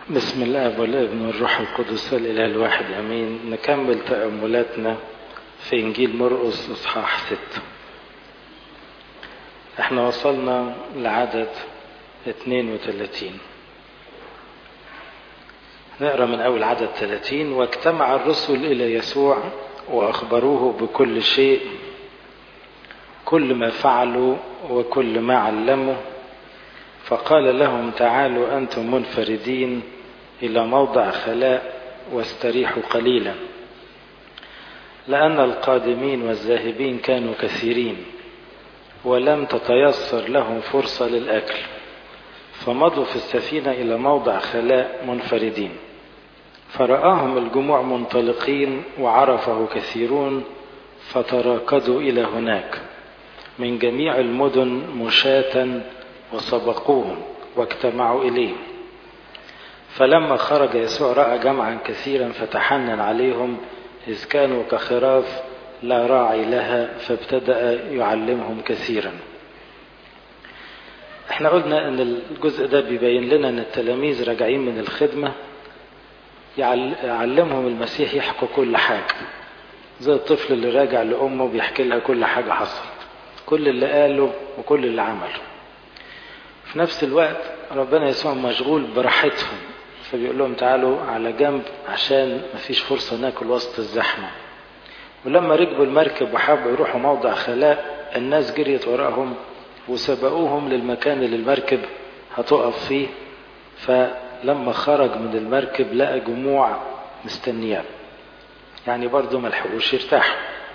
بسم الله والابن والروح القدس الإله الواحد أمين نكمل تأملاتنا في إنجيل مرقس إصحاح ستة احنا وصلنا لعدد 32 نقرأ من أول عدد 30 واجتمع الرسل إلى يسوع وأخبروه بكل شيء كل ما فعلوا وكل ما علموا فقال لهم تعالوا أنتم منفردين إلى موضع خلاء واستريحوا قليلا لأن القادمين والذاهبين كانوا كثيرين ولم تتيسر لهم فرصة للأكل فمضوا في السفينة إلى موضع خلاء منفردين فرآهم الجموع منطلقين وعرفه كثيرون فتراكضوا إلى هناك من جميع المدن مشاة وسبقوهم واجتمعوا إليه فلما خرج يسوع رأى جمعا كثيرا فتحنن عليهم إذ كانوا كخراف لا راعي لها فابتدأ يعلمهم كثيرا احنا قلنا ان الجزء ده بيبين لنا ان التلاميذ راجعين من الخدمة يعلمهم المسيح يحكوا كل حاجة زي الطفل اللي راجع لأمه بيحكي لها كل حاجة حصلت كل اللي قاله وكل اللي عمله في نفس الوقت ربنا يسوع مشغول براحتهم فبيقول لهم تعالوا على جنب عشان مفيش فرصة ناكل وسط الزحمة ولما ركبوا المركب وحبوا يروحوا موضع خلاء الناس جريت وراهم وسبقوهم للمكان اللي المركب هتقف فيه فلما خرج من المركب لقى جموع مستنياه يعني برضه ملحقوش يرتاحوا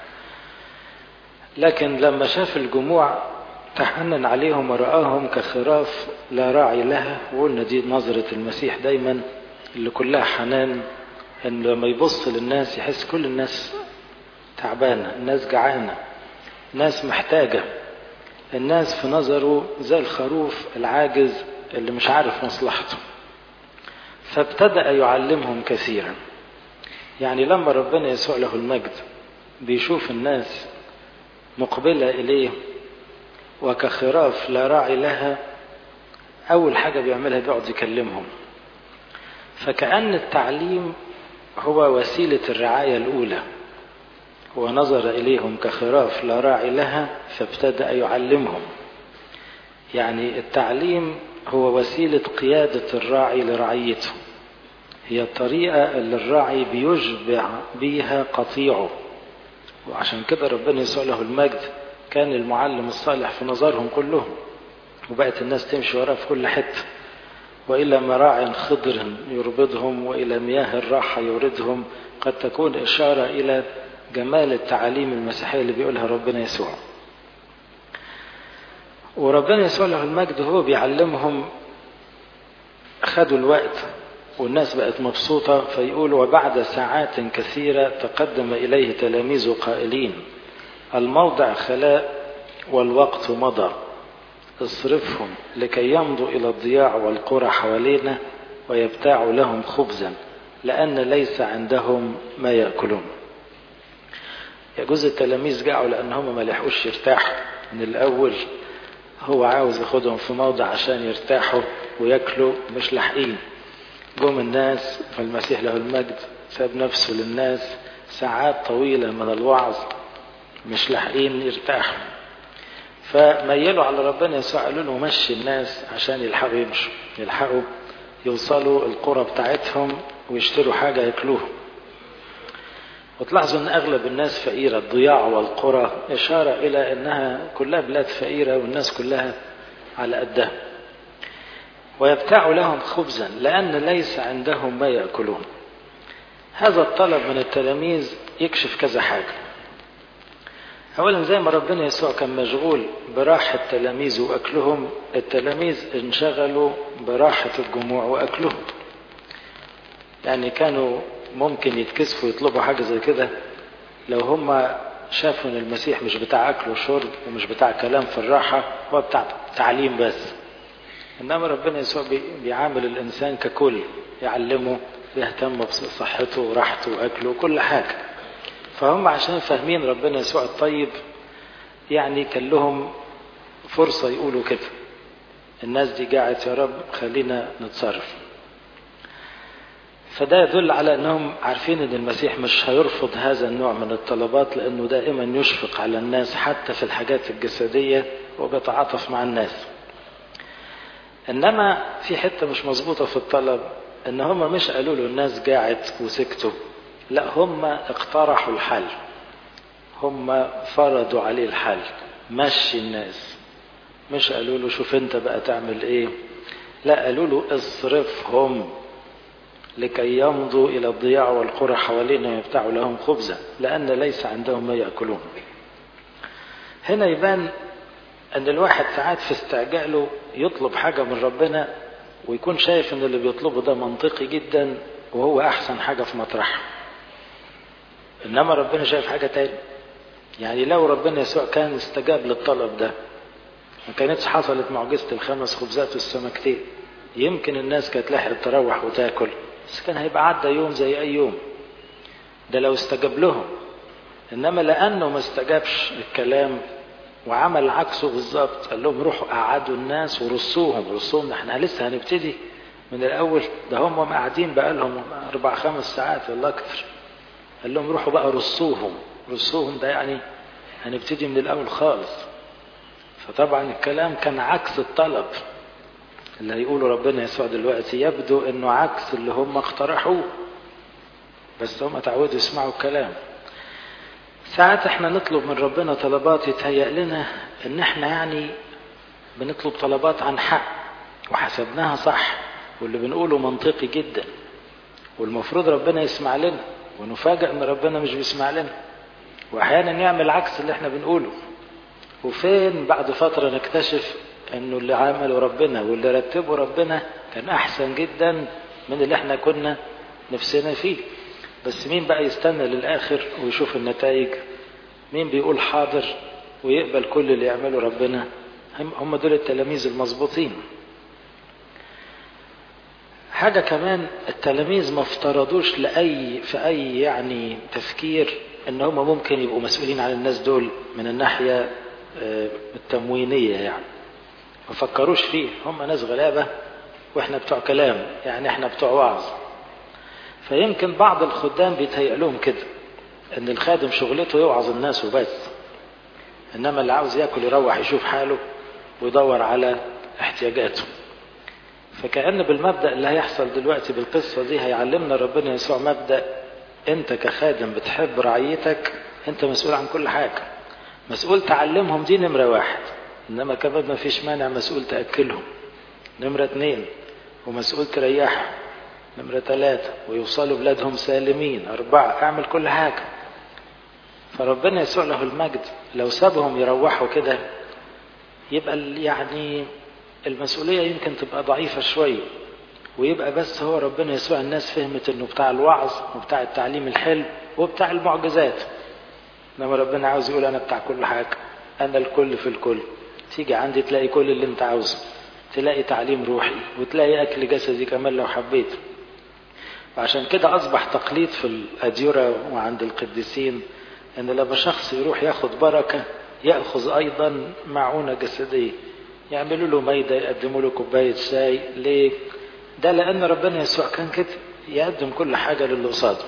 لكن لما شاف الجموع تحنن عليهم ورآهم كخراف لا راعي لها وقلنا دي نظرة المسيح دايما اللي كلها حنان ان لما يبص للناس يحس كل الناس تعبانة الناس جعانة الناس محتاجة الناس في نظره زي الخروف العاجز اللي مش عارف مصلحته فابتدأ يعلمهم كثيرا يعني لما ربنا يسوع له المجد بيشوف الناس مقبلة إليه وكخراف لا راعي لها أول حاجة بيعملها بيقعد يكلمهم فكأن التعليم هو وسيلة الرعاية الأولى ونظر إليهم كخراف لا راعي لها فابتدأ يعلمهم يعني التعليم هو وسيلة قيادة الراعي لرعيته هي الطريقة اللي الراعي بيشبع بيها قطيعه وعشان كده ربنا يسوع له المجد كان المعلم الصالح في نظرهم كلهم وبقت الناس تمشي وراه في كل حتة وإلى مراع خضر يربضهم وإلى مياه الراحة يوردهم قد تكون إشارة إلى جمال التعاليم المسيحية اللي بيقولها ربنا يسوع وربنا يسوع له المجد هو بيعلمهم خدوا الوقت والناس بقت مبسوطة فيقول وبعد ساعات كثيرة تقدم إليه تلاميذه قائلين الموضع خلاء والوقت مضى اصرفهم لكي يمضوا إلى الضياع والقرى حوالينا ويبتاعوا لهم خبزا لأن ليس عندهم ما يأكلون يجوز التلاميذ جاعوا لأن هم ما لحقوش يرتاحوا من الأول هو عاوز ياخدهم في موضع عشان يرتاحوا وياكلوا مش لاحقين جم الناس فالمسيح له المجد ساب نفسه للناس ساعات طويلة من الوعظ مش لاحقين يرتاحوا فميلوا على ربنا يسوع قالوا له مشي الناس عشان يلحقوا يمشوا يلحقوا يوصلوا القرى بتاعتهم ويشتروا حاجة ياكلوها وتلاحظوا ان اغلب الناس فقيرة الضياع والقرى اشارة الى انها كلها بلاد فقيرة والناس كلها على قدها ويبتاعوا لهم خبزا لان ليس عندهم ما ياكلون هذا الطلب من التلاميذ يكشف كذا حاجه اولا زي ما ربنا يسوع كان مشغول براحة تلاميذه واكلهم التلاميذ انشغلوا براحة الجموع واكلهم يعني كانوا ممكن يتكسفوا يطلبوا حاجة زي كده لو هم شافوا ان المسيح مش بتاع اكل وشرب ومش بتاع كلام في الراحة هو بتاع تعليم بس انما ربنا يسوع بيعامل الانسان ككل يعلمه يهتم بصحته وراحته واكله وكل حاجه فهم عشان فاهمين ربنا يسوع الطيب يعني كان لهم فرصة يقولوا كده الناس دي قاعد يا رب خلينا نتصرف فده يدل على انهم عارفين ان المسيح مش هيرفض هذا النوع من الطلبات لانه دائما يشفق على الناس حتى في الحاجات الجسديه وبيتعاطف مع الناس. انما في حته مش مظبوطه في الطلب ان هم مش قالوا له الناس جاعت وسكتوا لا هم اقترحوا الحل هم فرضوا عليه الحل مشي الناس مش قالوا له شوف انت بقى تعمل ايه لا قالوا له اصرفهم لكي يمضوا الى الضياع والقرى حوالينا يبتاعوا لهم خبزا لان ليس عندهم ما ياكلون هنا يبان ان الواحد ساعات في استعجاله يطلب حاجه من ربنا ويكون شايف ان اللي بيطلبه ده منطقي جدا وهو احسن حاجه في مطرحه انما ربنا شايف حاجه تاني يعني لو ربنا يسوع كان استجاب للطلب ده ما كانتش حصلت معجزه الخمس خبزات والسمكتين يمكن الناس كانت لحقت تروح وتاكل بس كان هيبقى عدى يوم زي اي يوم ده لو استجاب لهم انما لانه ما استجابش الكلام وعمل عكسه بالظبط قال لهم روحوا قعدوا الناس ورصوهم رصوهم احنا لسه هنبتدي من الاول ده هم قاعدين بقى لهم اربع خمس ساعات ولا اكتر قال لهم روحوا بقى رصوهم رصوهم ده يعني هنبتدي من الاول خالص فطبعا الكلام كان عكس الطلب اللي هيقوله ربنا يسوع دلوقتي يبدو انه عكس اللي هم اقترحوه بس هم تعودوا يسمعوا الكلام ساعات احنا نطلب من ربنا طلبات يتهيأ لنا ان احنا يعني بنطلب طلبات عن حق وحسبناها صح واللي بنقوله منطقي جدا والمفروض ربنا يسمع لنا ونفاجأ ان ربنا مش بيسمع لنا واحيانا يعمل عكس اللي احنا بنقوله وفين بعد فترة نكتشف انه اللي عمله ربنا واللي رتبه ربنا كان احسن جدا من اللي احنا كنا نفسنا فيه بس مين بقى يستنى للاخر ويشوف النتائج مين بيقول حاضر ويقبل كل اللي يعمله ربنا هم دول التلاميذ المظبوطين حاجة كمان التلاميذ ما افترضوش لأي في أي يعني تفكير إن هم ممكن يبقوا مسؤولين عن الناس دول من الناحية التموينية يعني ما فكروش فيه هم ناس غلابة واحنا بتوع كلام يعني احنا بتوع وعظ فيمكن بعض الخدام بيتهيأ لهم كده ان الخادم شغلته يوعظ الناس وبس انما اللي عاوز ياكل يروح يشوف حاله ويدور على احتياجاته فكأن بالمبدأ اللي هيحصل دلوقتي بالقصة دي هيعلمنا ربنا يسوع مبدأ انت كخادم بتحب رعيتك انت مسؤول عن كل حاجة مسؤول تعلمهم دي نمرة واحد انما كمان ما فيش مانع مسؤول تأكلهم نمرة اتنين ومسؤول تريحهم نمرة ثلاثة ويوصلوا بلادهم سالمين أربعة اعمل كل حاجة فربنا يسوع له المجد لو سابهم يروحوا كده يبقى يعني المسؤولية يمكن تبقى ضعيفة شوية ويبقى بس هو ربنا يسوع الناس فهمت انه بتاع الوعظ وبتاع التعليم الحلو وبتاع المعجزات انما ربنا عاوز يقول انا بتاع كل حاجة انا الكل في الكل تيجي عندي تلاقي كل اللي انت عاوزه تلاقي تعليم روحي وتلاقي اكل جسدي كمان لو حبيت وعشان كده اصبح تقليد في الاديرة وعند القديسين ان لما شخص يروح ياخد بركة ياخذ ايضا معونة جسدية يعملوا له ميدة يقدموا له كوباية شاي ليه؟ ده لأن ربنا يسوع كان كده يقدم كل حاجة للي قصاده.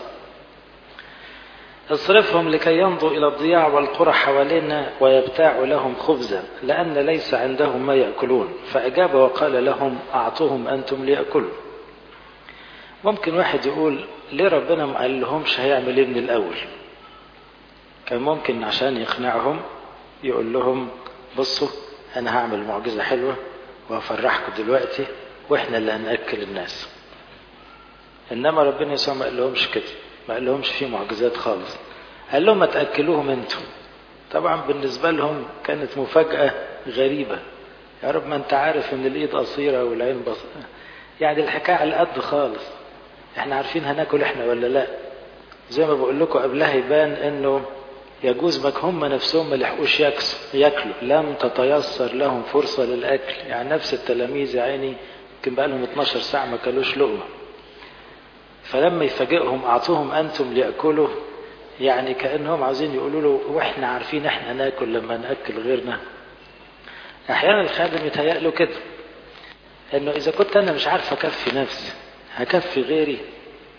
اصرفهم لكي يمضوا إلى الضياع والقرى حوالينا ويبتاعوا لهم خبزا لأن ليس عندهم ما يأكلون فأجاب وقال لهم أعطوهم أنتم ليأكلوا. ممكن واحد يقول ليه ربنا ما قال لهمش هيعمل ايه من الأول؟ كان ممكن عشان يقنعهم يقول لهم بصوا انا هعمل معجزه حلوه وهفرحكم دلوقتي واحنا اللي هناكل الناس انما ربنا يسوع ما قال لهمش كده ما قال لهمش في معجزات خالص قال لهم ما تاكلوهم انتم طبعا بالنسبه لهم كانت مفاجاه غريبه يا رب ما انت عارف ان الايد قصيره والعين بصيره يعني الحكايه على قد خالص احنا عارفين هناكل احنا ولا لا زي ما بقول لكم قبلها يبان انه يجوز بك هم نفسهم ما لحقوش ياكلوا لم تتيسر لهم فرصه للاكل يعني نفس التلاميذ يا عيني يمكن بقى لهم 12 ساعه ما كلوش لقمه فلما يفاجئهم اعطوهم انتم لياكلوا يعني كانهم عاوزين يقولوا له واحنا عارفين احنا ناكل لما ناكل غيرنا احيانا الخادم يتهيأ له كده انه اذا كنت انا مش عارف اكفي نفسي هكفي غيري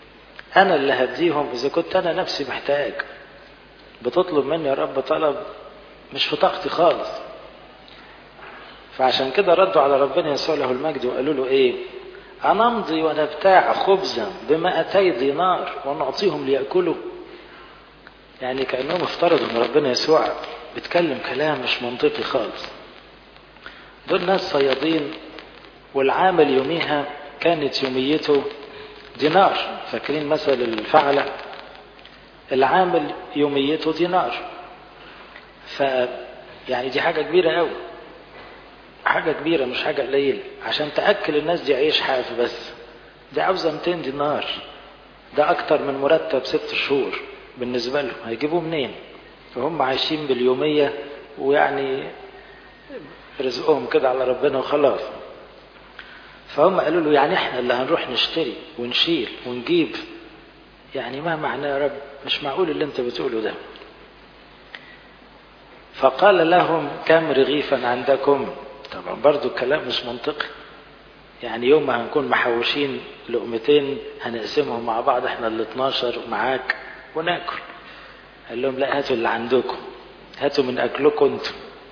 أنا اللي هديهم إذا كنت أنا نفسي محتاج بتطلب مني يا رب طلب مش في طاقتي خالص فعشان كده ردوا على ربنا يسوع له المجد وقالوا له ايه أنمضي ونبتاع خبزا بمائتي دينار ونعطيهم ليأكلوا يعني كأنهم افترضوا ان ربنا يسوع بيتكلم كلام مش منطقي خالص دول ناس صيادين والعامل يوميها كانت يوميته دينار فاكرين مثل الفعلة العامل يوميته دينار ف يعني دي حاجة كبيرة قوي حاجة كبيرة مش حاجة قليلة عشان تأكل الناس دي عيش حاف بس دي عاوزة 200 دينار ده أكتر من مرتب ست شهور بالنسبة لهم هيجيبوه منين فهم عايشين باليومية ويعني رزقهم كده على ربنا وخلاص فهم قالوا له يعني احنا اللي هنروح نشتري ونشيل ونجيب يعني ما معناه يا رب مش معقول اللي انت بتقوله ده فقال لهم كم رغيفا عندكم طبعا برضو الكلام مش منطقي يعني يوم ما هنكون محوشين لقمتين هنقسمهم مع بعض احنا ال 12 معاك وناكل قال لهم لا هاتوا اللي عندكم هاتوا من اكلكم انتم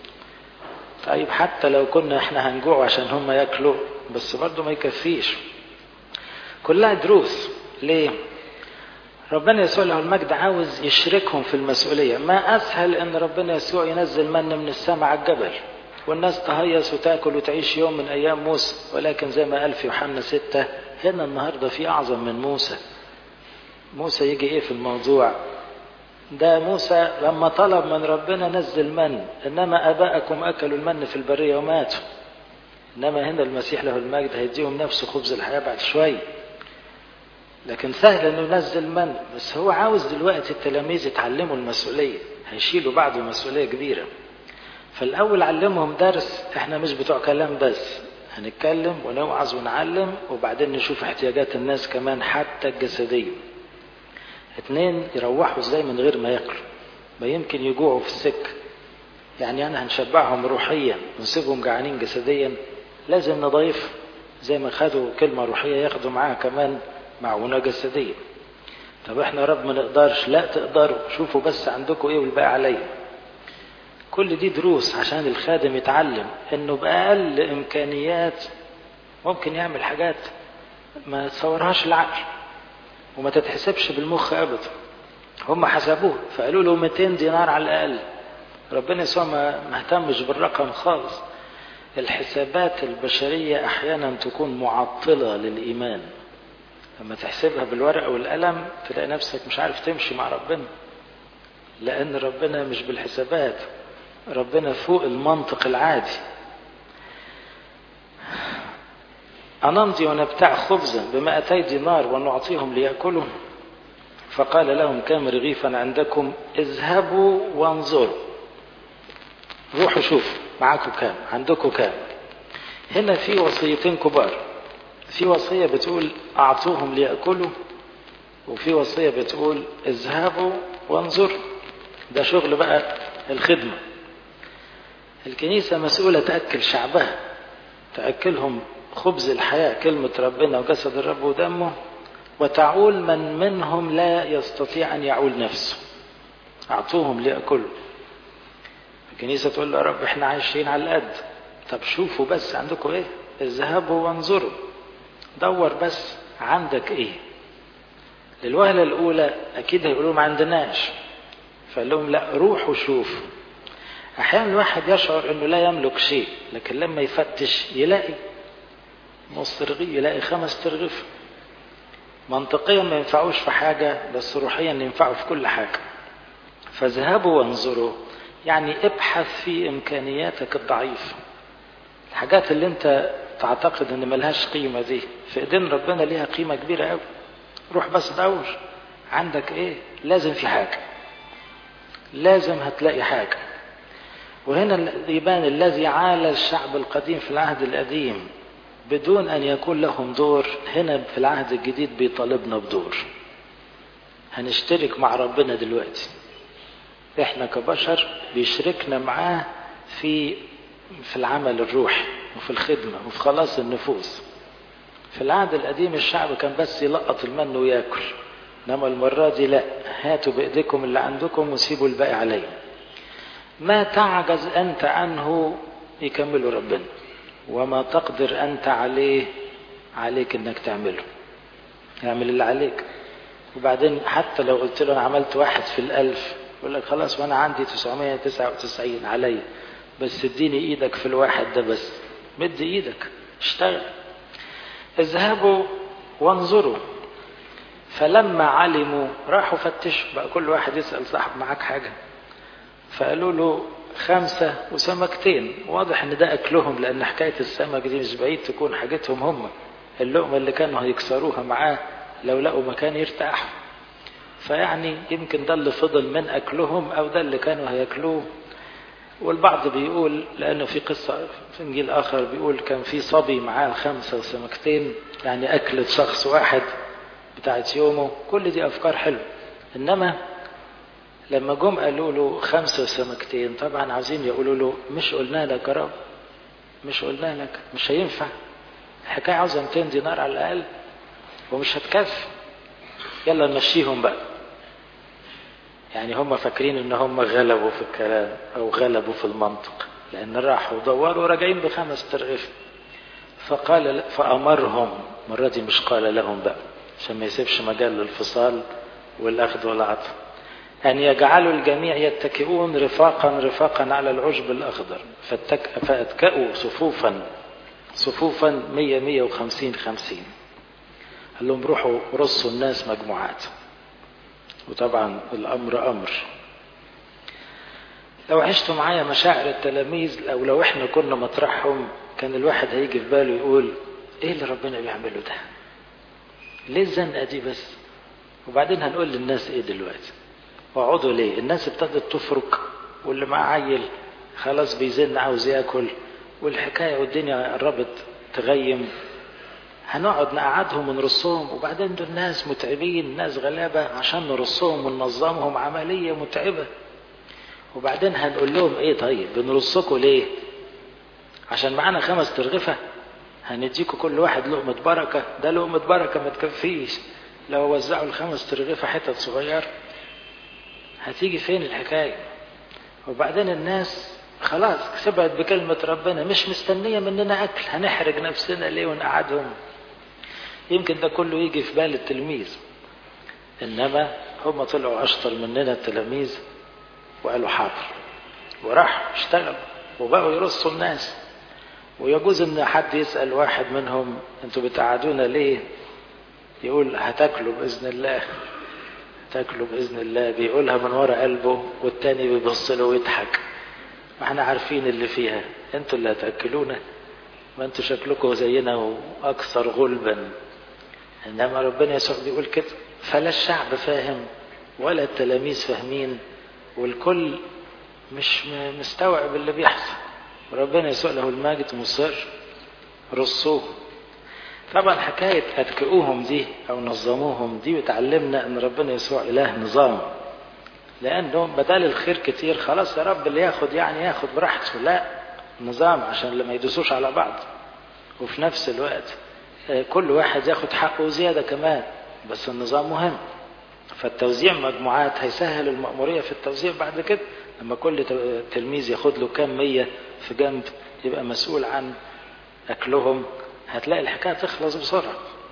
طيب حتى لو كنا احنا هنجوع عشان هم ياكلوا بس برضه ما يكفيش كلها دروس ليه ربنا يسوع له المجد عاوز يشركهم في المسؤولية ما أسهل أن ربنا يسوع ينزل من من السماء على الجبل والناس تهيص وتاكل وتعيش يوم من أيام موسى ولكن زي ما قال في يوحنا ستة هنا النهاردة في أعظم من موسى موسى يجي إيه في الموضوع ده موسى لما طلب من ربنا نزل من إنما آباءكم أكلوا المن في البرية وماتوا إنما هنا المسيح له المجد هيديهم نفسه خبز الحياة بعد شوية لكن سهل انه ينزل من بس هو عاوز دلوقتي التلاميذ يتعلموا المسؤولية هيشيلوا بعده مسؤولية كبيرة فالأول علمهم درس احنا مش بتوع كلام بس هنتكلم ونوعظ ونعلم وبعدين نشوف احتياجات الناس كمان حتى الجسدية اتنين يروحوا ازاي من غير ما ياكلوا ما يمكن يجوعوا في السكة يعني انا هنشبعهم روحيا ونسيبهم جعانين جسديا لازم نضيف زي ما خدوا كلمة روحية ياخدوا معاها كمان معونة جسدية طب احنا يا رب ما نقدرش لا تقدروا شوفوا بس عندكم ايه والباقي عليا كل دي دروس عشان الخادم يتعلم انه بأقل امكانيات ممكن يعمل حاجات ما تصورهاش العقل وما تتحسبش بالمخ ابدا هم حسبوه فقالوا له 200 دينار على الاقل ربنا يسوع ما اهتمش بالرقم خالص الحسابات البشرية احيانا تكون معطلة للايمان لما تحسبها بالورقة والقلم تلاقي نفسك مش عارف تمشي مع ربنا لأن ربنا مش بالحسابات ربنا فوق المنطق العادي أنمضي ونبتاع خبزا بمائتي دينار ونعطيهم ليأكلوا فقال لهم كم رغيفا عندكم اذهبوا وانظروا روحوا شوفوا معاكم كام عندكم كام هنا في وصيتين كبار في وصية بتقول أعطوهم ليأكلوا وفي وصية بتقول اذهبوا وانظروا ده شغل بقى الخدمة الكنيسة مسؤولة تأكل شعبها تأكلهم خبز الحياة كلمة ربنا وجسد الرب ودمه وتعول من منهم لا يستطيع أن يعول نفسه أعطوهم ليأكلوا الكنيسة تقول له يا رب احنا عايشين على القد طب شوفوا بس عندكم ايه اذهبوا وانظروا دور بس عندك ايه للوهلة الأولى أكيد هيقولوا ما عندناش فقال لهم لا روحوا شوفوا أحيانا الواحد يشعر أنه لا يملك شيء لكن لما يفتش يلاقي نص رغيف يلاقي خمس ترغيف منطقيا ما ينفعوش في حاجة بس روحيا ينفعوا في كل حاجة فاذهبوا وانظروا يعني ابحث في إمكانياتك الضعيفة الحاجات اللي انت تعتقد ان ملهاش قيمة دي في ايدين ربنا ليها قيمة كبيرة قوي روح بس دور عندك ايه لازم في حاجة لازم هتلاقي حاجة وهنا يبان الذي عال الشعب القديم في العهد القديم بدون ان يكون لهم دور هنا في العهد الجديد بيطالبنا بدور هنشترك مع ربنا دلوقتي احنا كبشر بيشركنا معاه في في العمل الروحي وفي الخدمة وفي خلاص النفوس في العهد القديم الشعب كان بس يلقط المن وياكل إنما المرة دي لا هاتوا بإيديكم اللي عندكم وسيبوا الباقي عليا ما تعجز أنت عنه يكمله ربنا وما تقدر أنت عليه عليك إنك تعمله اعمل اللي عليك وبعدين حتى لو قلت له أنا عملت واحد في الألف يقول لك خلاص وأنا عندي 999 عليا بس اديني إيدك في الواحد ده بس مد إيدك اشتغل اذهبوا وانظروا فلما علموا راحوا فتشوا بقى كل واحد يسأل صاحب معاك حاجة فقالوا له خمسة وسمكتين واضح ان ده اكلهم لان حكاية السمك دي مش بعيد تكون حاجتهم هم اللقمة اللي كانوا هيكسروها معاه لو لقوا مكان يرتاحوا فيعني يمكن ده اللي فضل من اكلهم او ده اللي كانوا هياكلوه والبعض بيقول لانه في قصة في انجيل اخر بيقول كان في صبي معاه خمسة وسمكتين يعني اكلة شخص واحد بتاعت يومه كل دي افكار حلوه انما لما جم قالوا له خمسة وسمكتين طبعا عاوزين يقولوا له مش قلنا لك يا رب مش قلنا لك مش هينفع الحكاية عاوزة 200 دينار على الأقل ومش هتكفي يلا نمشيهم بقى يعني هم فاكرين ان هم غلبوا في الكلام او غلبوا في المنطق لان راحوا ودوروا راجعين بخمس ترغيف فقال فأمرهم مرة دي مش قال لهم بقى عشان ما يسيبش مجال للفصال والأخذ والعطف أن يجعلوا الجميع يتكئون رفاقا رفاقا على العشب الأخضر فاتك... فأتكأوا صفوفا صفوفا مية مية وخمسين خمسين قال لهم روحوا رصوا الناس مجموعات وطبعا الأمر أمر لو عشتوا معايا مشاعر التلاميذ أو لو احنا كنا مطرحهم كان الواحد هيجي في باله يقول ايه اللي ربنا بيعمله ده ليه الزنقة دي بس وبعدين هنقول للناس ايه دلوقتي واقعدوا ليه الناس ابتدت تفرك واللي معاه عيل خلاص بيزن عاوز ياكل والحكاية والدنيا قربت تغيم هنقعد نقعدهم ونرصهم وبعدين دول ناس متعبين ناس غلابة عشان نرصهم وننظمهم عملية متعبة وبعدين هنقول لهم ايه طيب بنرصكم ليه عشان معانا خمس ترغفة هنديكوا كل واحد لقمة بركة ده لقمة بركة ما تكفيش لو وزعوا الخمس ترغفة حتت صغير هتيجي فين الحكاية وبعدين الناس خلاص سبعت بكلمة ربنا مش مستنية مننا أكل هنحرج نفسنا ليه ونقعدهم يمكن ده كله يجي في بال التلميذ إنما هم طلعوا أشطر مننا التلاميذ وقالوا حاضر وراح اشتغل وبقوا يرصوا الناس ويجوز ان حد يسأل واحد منهم انتوا بتقعدونا ليه يقول هتاكلوا بإذن الله تاكلوا بإذن الله بيقولها من ورا قلبه والتاني بيبص له ويضحك ما احنا عارفين اللي فيها انتوا اللي هتاكلونا ما انتوا شكلكم زينا واكثر غلبا انما ربنا يسوع بيقول كده فلا الشعب فاهم ولا التلاميذ فاهمين والكل مش مستوعب اللي بيحصل ربنا يسوع له المجد مصر رصوه طبعا حكاية أتكئوهم دي أو نظموهم دي بتعلمنا أن ربنا يسوع إله نظام لأنه بدل الخير كتير خلاص يا رب اللي ياخد يعني ياخد براحته لا نظام عشان لما يدوسوش على بعض وفي نفس الوقت كل واحد ياخد حقه زيادة كمان بس النظام مهم فالتوزيع مجموعات هيسهل المأمورية في التوزيع بعد كده لما كل تلميذ ياخد له كام مية في جنب يبقى مسؤول عن أكلهم هتلاقي الحكاية تخلص بسرعة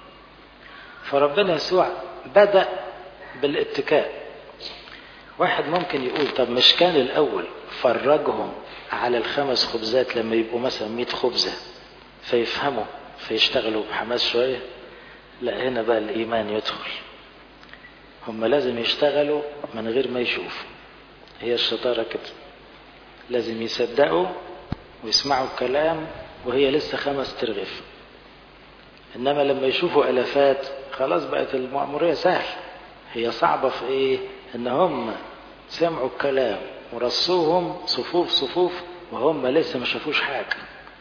فربنا يسوع بدأ بالاتكاء واحد ممكن يقول طب مش كان الأول فرجهم على الخمس خبزات لما يبقوا مثلا 100 خبزة فيفهموا فيشتغلوا بحماس شوية لا هنا بقى الإيمان يدخل هم لازم يشتغلوا من غير ما يشوفوا هي الشطارة كده لازم يصدقوا ويسمعوا الكلام وهي لسه خمس ترغف إنما لما يشوفوا ألفات خلاص بقت المأمورية سهل هي صعبة في إيه إن هم سمعوا الكلام ورصوهم صفوف صفوف وهم لسه ما شافوش حاجة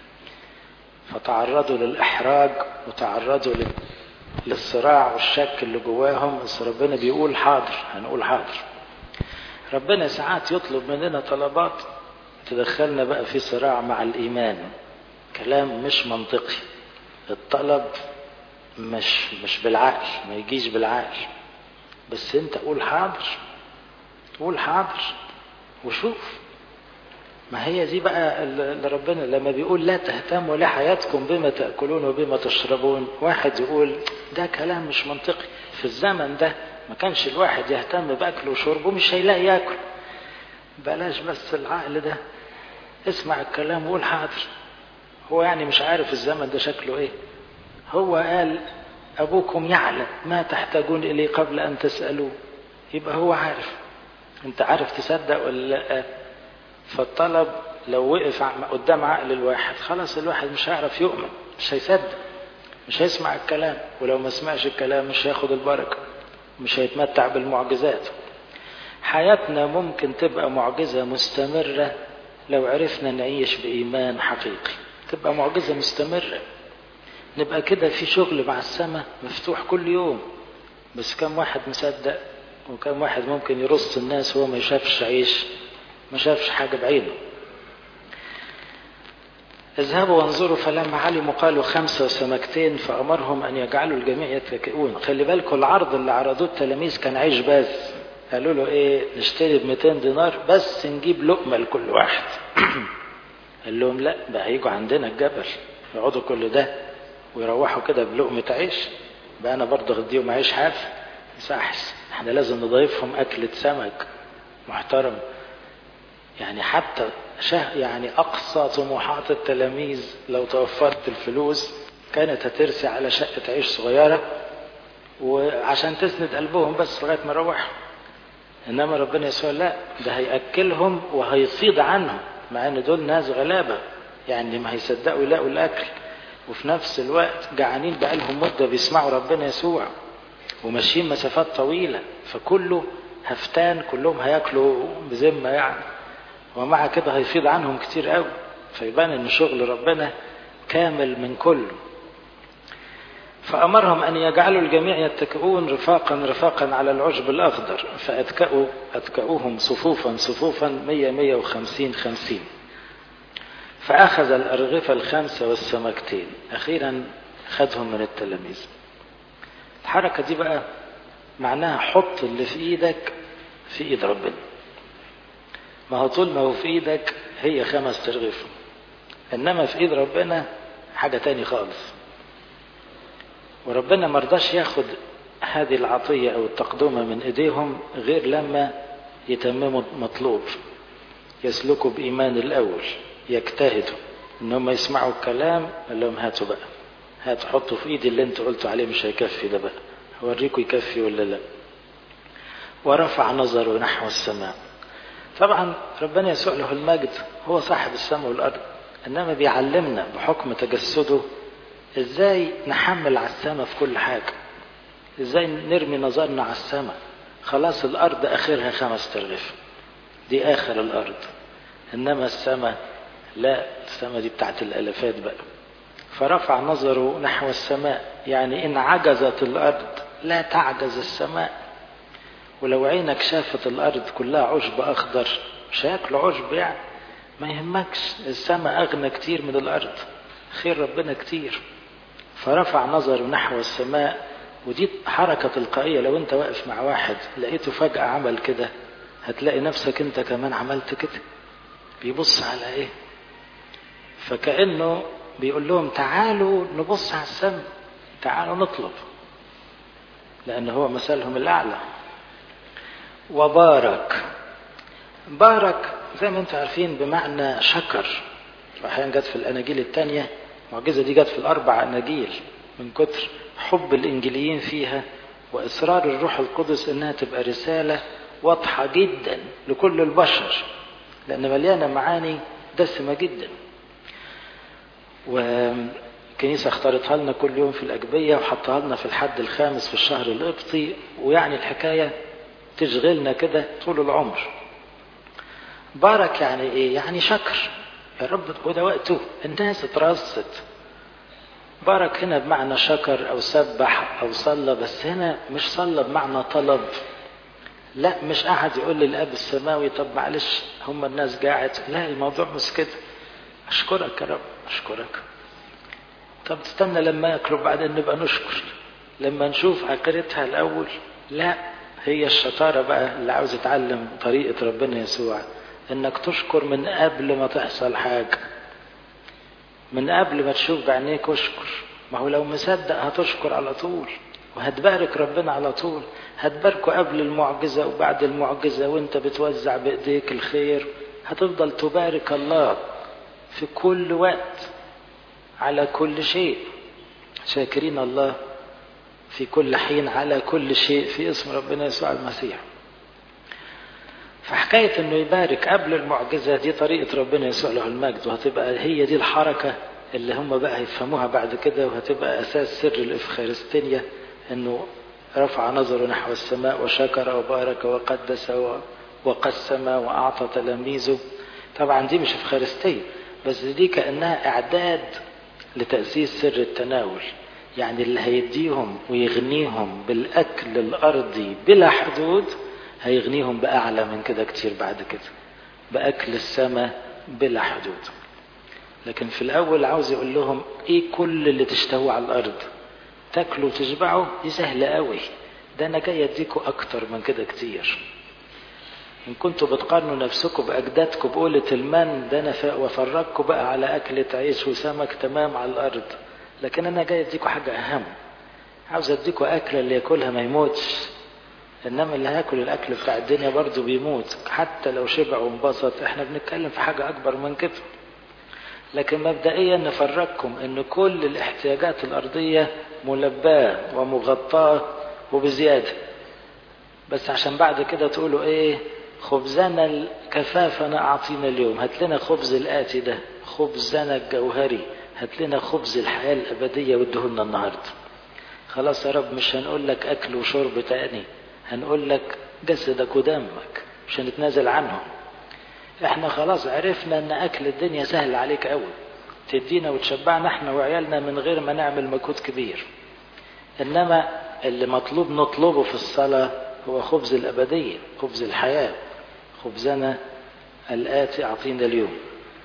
فتعرضوا للإحراج وتعرضوا للصراع والشك اللي جواهم بس ربنا بيقول حاضر هنقول حاضر ربنا ساعات يطلب مننا طلبات تدخلنا بقى في صراع مع الإيمان كلام مش منطقي الطلب مش مش بالعقل ما يجيش بالعقل بس انت قول حاضر قول حاضر وشوف ما هي دي بقى اللي ربنا لما بيقول لا تهتموا لحياتكم بما تأكلون وبما تشربون واحد يقول ده كلام مش منطقي في الزمن ده ما كانش الواحد يهتم بأكله وشربه مش هيلاقي ياكل بلاش بس العقل ده اسمع الكلام وقول حاضر هو يعني مش عارف الزمن ده شكله ايه هو قال ابوكم يعلم ما تحتاجون اليه قبل ان تسالوه يبقى هو عارف انت عارف تصدق ولا لا فالطلب لو وقف قدام عقل الواحد خلاص الواحد مش هيعرف يؤمن مش هيصدق مش هيسمع الكلام ولو ما سمعش الكلام مش هياخد البركه مش هيتمتع بالمعجزات حياتنا ممكن تبقى معجزه مستمره لو عرفنا نعيش بايمان حقيقي تبقى معجزه مستمره نبقى كده في شغل مع السماء مفتوح كل يوم بس كم واحد مصدق وكم واحد ممكن يرص الناس وهو ما يشافش عيش ما شافش حاجة بعينه اذهبوا وانظروا فلما علموا قالوا خمسة وسمكتين فأمرهم أن يجعلوا الجميع يتكئون خلي بالكم العرض اللي عرضوه التلاميذ كان عيش بس قالوا له ايه نشتري ب 200 دينار بس نجيب لقمة لكل واحد قال لهم لا بقى هيجوا عندنا الجبل يقعدوا كل ده ويروحوا كده بلقمة عيش بقى أنا برضه أغديهم عيش حاف صحش احنا لازم نضيفهم أكلة سمك محترم يعني حتى شه يعني أقصى طموحات التلاميذ لو توفرت الفلوس كانت هترسي على شقة عيش صغيرة وعشان تسند قلبهم بس لغاية ما روحوا إنما ربنا يسوع لا ده هيأكلهم وهيصيد عنهم مع إن دول ناس غلابة يعني ما هيصدقوا يلاقوا الأكل وفي نفس الوقت جعانين بقالهم مدة بيسمعوا ربنا يسوع وماشيين مسافات طويلة فكله هفتان كلهم هياكلوا بذمة يعني ومع كده هيفيض عنهم كتير قوي فيبان ان شغل ربنا كامل من كله فأمرهم أن يجعلوا الجميع يتكئون رفاقا رفاقا على العشب الأخضر فأتكأوا أتكأوهم صفوفا صفوفا مية مية وخمسين خمسين فأخذ الأرغفة الخمسة والسمكتين أخيرا خدهم من التلاميذ الحركة دي بقى معناها حط اللي في إيدك في إيد ربنا ما هو طول ما هو في إيدك هي خمس ترغفة إنما في إيد ربنا حاجة تاني خالص وربنا مرضاش ياخد هذه العطية أو التقدمة من إيديهم غير لما يتمموا مطلوب يسلكوا بإيمان الأول يجتهدوا ان هم يسمعوا الكلام قال لهم هاتوا بقى هاتوا حطوا في ايدي اللي انتوا قلتوا عليه مش هيكفي ده بقى هوريكم يكفي ولا لا ورفع نظره نحو السماء طبعا ربنا يسوع له المجد هو صاحب السماء والارض انما بيعلمنا بحكم تجسده ازاي نحمل على السماء في كل حاجه ازاي نرمي نظرنا على السماء خلاص الارض اخرها خمس ترغيف دي اخر الارض انما السماء لا السماء دي بتاعت الالافات بقى فرفع نظره نحو السماء يعني ان عجزت الارض لا تعجز السماء ولو عينك شافت الارض كلها عشب اخضر مش هياكلوا عشب يعني ما يهمكش السماء اغنى كتير من الارض خير ربنا كتير فرفع نظره نحو السماء ودي حركة تلقائية لو انت واقف مع واحد لقيته فجأة عمل كده هتلاقي نفسك انت كمان عملت كده بيبص على ايه فكأنه بيقول لهم تعالوا نبص على السماء تعالوا نطلب لأن هو مثلهم الأعلى وبارك بارك زي ما انتم عارفين بمعنى شكر واحيانا جت في الاناجيل الثانيه المعجزه دي جت في الاربع اناجيل من كتر حب الانجيليين فيها واصرار الروح القدس انها تبقى رساله واضحه جدا لكل البشر لان مليانه معاني دسمه جدا والكنيسه اختارتها لنا كل يوم في الاجبيه وحطها لنا في الحد الخامس في الشهر القبطي ويعني الحكايه تشغلنا كده طول العمر بارك يعني ايه يعني شكر يا رب وده وقته الناس اترصت بارك هنا بمعنى شكر او سبح او صلى بس هنا مش صلى بمعنى طلب لا مش قاعد يقول للاب السماوي طب معلش هم الناس قاعد لا الموضوع مش كده اشكرك يا رب اشكرك طب تستنى لما ياكلوا بعدين نبقى نشكر لما نشوف عقيرتها الاول لا هي الشطارة بقى اللي عاوز يتعلم طريقة ربنا يسوع انك تشكر من قبل ما تحصل حاجة من قبل ما تشوف بعينيك اشكر ما هو لو مصدق هتشكر على طول وهتبارك ربنا على طول هتباركه قبل المعجزة وبعد المعجزة وانت بتوزع بايديك الخير هتفضل تبارك الله في كل وقت على كل شيء شاكرين الله في كل حين على كل شيء في اسم ربنا يسوع المسيح فحكاية انه يبارك قبل المعجزة دي طريقة ربنا يسوع له المجد وهتبقى هي دي الحركة اللي هم بقى هيفهموها بعد كده وهتبقى اساس سر الافخارستينيا انه رفع نظره نحو السماء وشكر وبارك وقدس وقسم واعطى تلاميذه طبعا دي مش افخارستية بس دي كانها اعداد لتاسيس سر التناول يعني اللي هيديهم ويغنيهم بالاكل الارضي بلا حدود هيغنيهم باعلى من كده كتير بعد كده باكل السماء بلا حدود لكن في الاول عاوز يقول لهم ايه كل اللي تشتهوه على الارض تاكلوا وتشبعوا دي سهله قوي ده انا جاي اديكوا اكتر من كده كتير ان كنتوا بتقارنوا نفسكم باجدادكم بقولة المن ده انا وافرجكم بقى على اكلة عيش وسمك تمام على الارض لكن انا جاي اديكوا حاجة اهم عاوز اديكوا اكلة اللي ياكلها ما يموتش انما اللي هياكل الاكل بتاع الدنيا برضه بيموت حتى لو شبع وانبسط احنا بنتكلم في حاجة اكبر من كده لكن مبدئيا نفرجكم ان كل الاحتياجات الارضية ملباة ومغطاة وبزيادة بس عشان بعد كده تقولوا ايه خبزنا كفافنا اعطينا اليوم هات لنا خبز الاتي ده خبزنا الجوهري هات لنا خبز الحياة الابدية وادهولنا النهاردة خلاص يا رب مش هنقول لك اكل وشرب تاني هنقول لك جسدك ودمك مش هنتنازل عنهم احنا خلاص عرفنا ان اكل الدنيا سهل عليك قوي تدينا وتشبعنا احنا وعيالنا من غير ما نعمل مجهود كبير انما اللي مطلوب نطلبه في الصلاة هو خبز الابدية خبز الحياة خبزنا الآتي أعطينا اليوم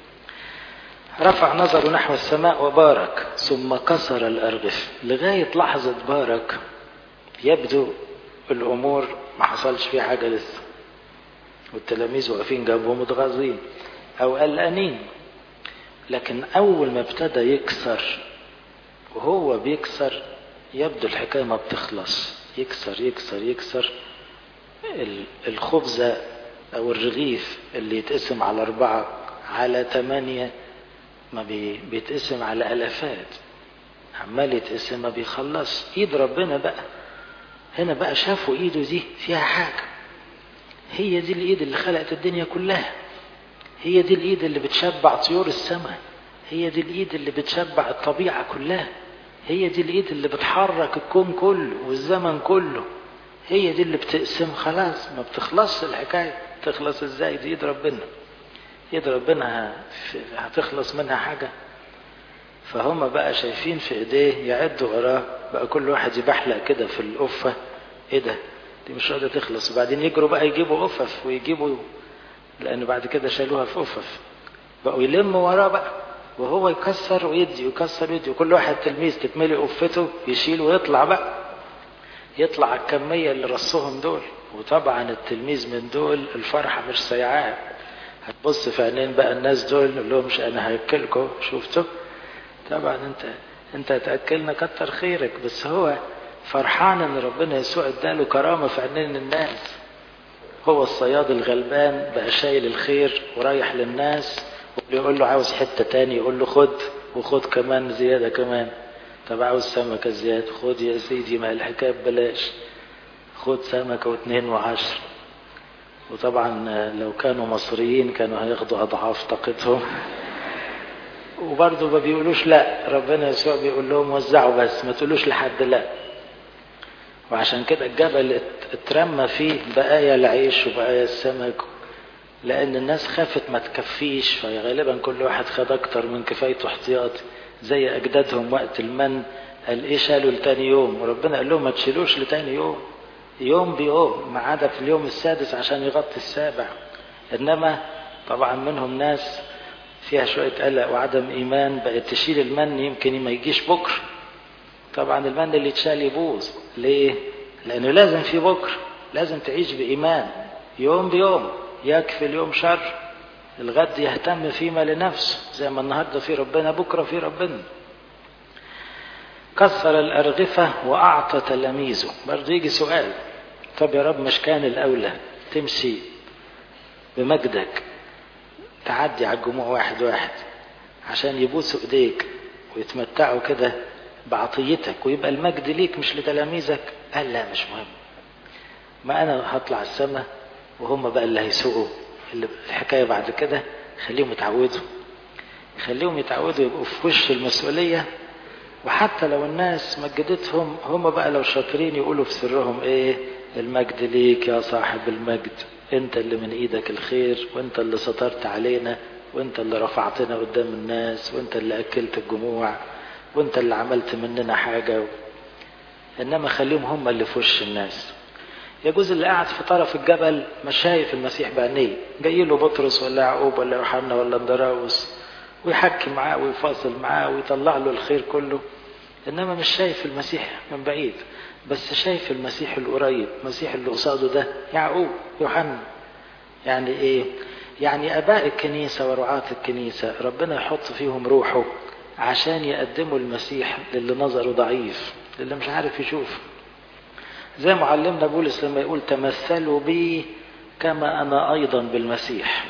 رفع نظره نحو السماء وبارك ثم كسر الأرغف لغاية لحظة بارك يبدو الأمور ما حصلش فيها حاجة لسه والتلاميذ واقفين جنبهم متغاظين أو قلقانين لكن أول ما ابتدى يكسر وهو بيكسر يبدو الحكاية ما بتخلص يكسر يكسر يكسر الخبزة أو الرغيف اللي يتقسم على أربعة على ثمانية ما بي بيتقسم على ألفات عمال يتقسم ما بيخلص إيد ربنا بقى هنا بقى شافوا إيده دي فيها حاجة هي دي الإيد اللي خلقت الدنيا كلها هي دي الإيد اللي بتشبع طيور السماء هي دي الإيد اللي بتشبع الطبيعة كلها هي دي الإيد اللي بتحرك الكون كله والزمن كله هي دي اللي بتقسم خلاص ما بتخلصش الحكاية تخلص ازاي دي ايد ربنا ايد ربنا هتخلص منها حاجة فهم بقى شايفين في ايديه يعدوا وراه بقى كل واحد يبحلق كده في القفة ايه ده دي مش راضية تخلص وبعدين يجروا بقى يجيبوا قفف ويجيبوا لان بعد كده شالوها في قفف بقوا يلموا وراه بقى وهو يكسر ويدي ويكسر ويدي وكل واحد تلميذ تتملي قفته يشيل ويطلع بقى يطلع الكمية اللي رصهم دول وطبعا التلميذ من دول الفرحة مش سيعاه هتبص في عينين بقى الناس دول نقول لهم مش انا هاكلكم شفتوا طبعا انت انت هتاكلنا كتر خيرك بس هو فرحان ان ربنا يسوع اداله كرامه في عينين الناس هو الصياد الغلبان بقى شايل الخير ورايح للناس ويقول له عاوز حته تاني يقول له خد وخد كمان زياده كمان طب عاوز سمكه زياده خد يا سيدي ما الحكايه ببلاش خد سمكه واتنين وعشر وطبعا لو كانوا مصريين كانوا هياخدوا اضعاف طاقتهم وبرضه ما بيقولوش لا ربنا يسوع بيقول لهم وزعوا بس ما تقولوش لحد لا وعشان كده الجبل اترمى فيه بقايا العيش وبقايا السمك لان الناس خافت ما تكفيش فغالبا كل واحد خد اكتر من كفايته احتياطي زي اجدادهم وقت المن قال ايه شالوا لتاني يوم وربنا قال لهم ما تشيلوش لتاني يوم يوم بيوم ما عدا في اليوم السادس عشان يغطي السابع انما طبعا منهم ناس فيها شوية قلق وعدم إيمان بقت تشيل المن يمكن ما يجيش بكرة طبعا المن اللي يتشال يبوظ ليه؟ لأنه لازم في بكرة لازم تعيش بإيمان يوم بيوم يكفي اليوم شر الغد يهتم فيما لنفسه زي ما النهاردة في ربنا بكرة في ربنا كسر الأرغفة وأعطى تلاميذه برضه يجي سؤال طب يا رب مش كان الأولى تمشي بمجدك تعدي على الجموع واحد واحد عشان يبوسوا ايديك ويتمتعوا كده بعطيتك ويبقى المجد ليك مش لتلاميذك قال لا مش مهم ما انا هطلع السماء وهم بقى اللي هيسوقوا اللي الحكايه بعد كده خليهم يتعودوا خليهم يتعودوا يبقوا في وش المسؤوليه وحتى لو الناس مجدتهم هم بقى لو شاطرين يقولوا في سرهم ايه المجد ليك يا صاحب المجد انت اللي من ايدك الخير وانت اللي سترت علينا وانت اللي رفعتنا قدام الناس وانت اللي اكلت الجموع وانت اللي عملت مننا حاجة انما خليهم هم اللي في وش الناس يجوز اللي قاعد في طرف الجبل مش شايف المسيح بعينيه جاي له بطرس ولا يعقوب ولا يوحنا ولا اندراوس ويحكي معاه ويفاصل معاه ويطلع له الخير كله انما مش شايف المسيح من بعيد بس شايف المسيح القريب المسيح اللي قصاده ده يعقوب يوحنا يعني ايه يعني اباء الكنيسه ورعاه الكنيسه ربنا يحط فيهم روحه عشان يقدموا المسيح للي نظره ضعيف للي مش عارف يشوف زي معلمنا بولس لما يقول تمثلوا بي كما انا ايضا بالمسيح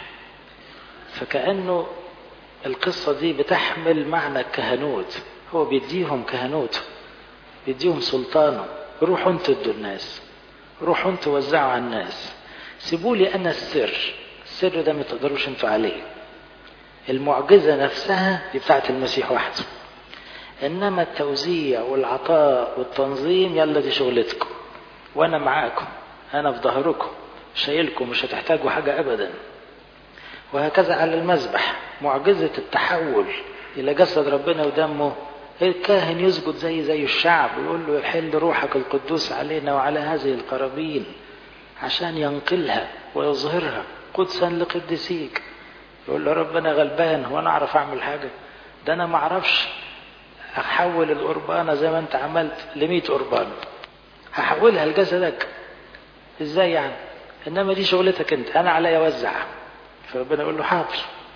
فكانه القصه دي بتحمل معنى الكهنوت هو بيديهم كهنوته بيديهم سلطانه روحوا انتوا ادوا الناس روحوا انتوا وزعوا على الناس سيبوا لي انا السر السر ده ما تقدروش انتوا عليه المعجزة نفسها دي بتاعت المسيح وحده انما التوزيع والعطاء والتنظيم يلا دي شغلتكم وانا معاكم انا في ظهركم شايلكم مش هتحتاجوا حاجة ابدا وهكذا على المذبح معجزة التحول الى جسد ربنا ودمه الكاهن يسجد زي زي الشعب ويقول له يحل روحك القدوس علينا وعلى هذه القرابين عشان ينقلها ويظهرها قدسا لقدسيك يقول له ربنا غلبان وانا اعرف اعمل حاجه ده انا ما اعرفش احول القربانه زي ما انت عملت ل 100 قربان هحولها لجسدك ازاي يعني انما دي شغلتك انت انا عليا اوزع فربنا يقول له حاضر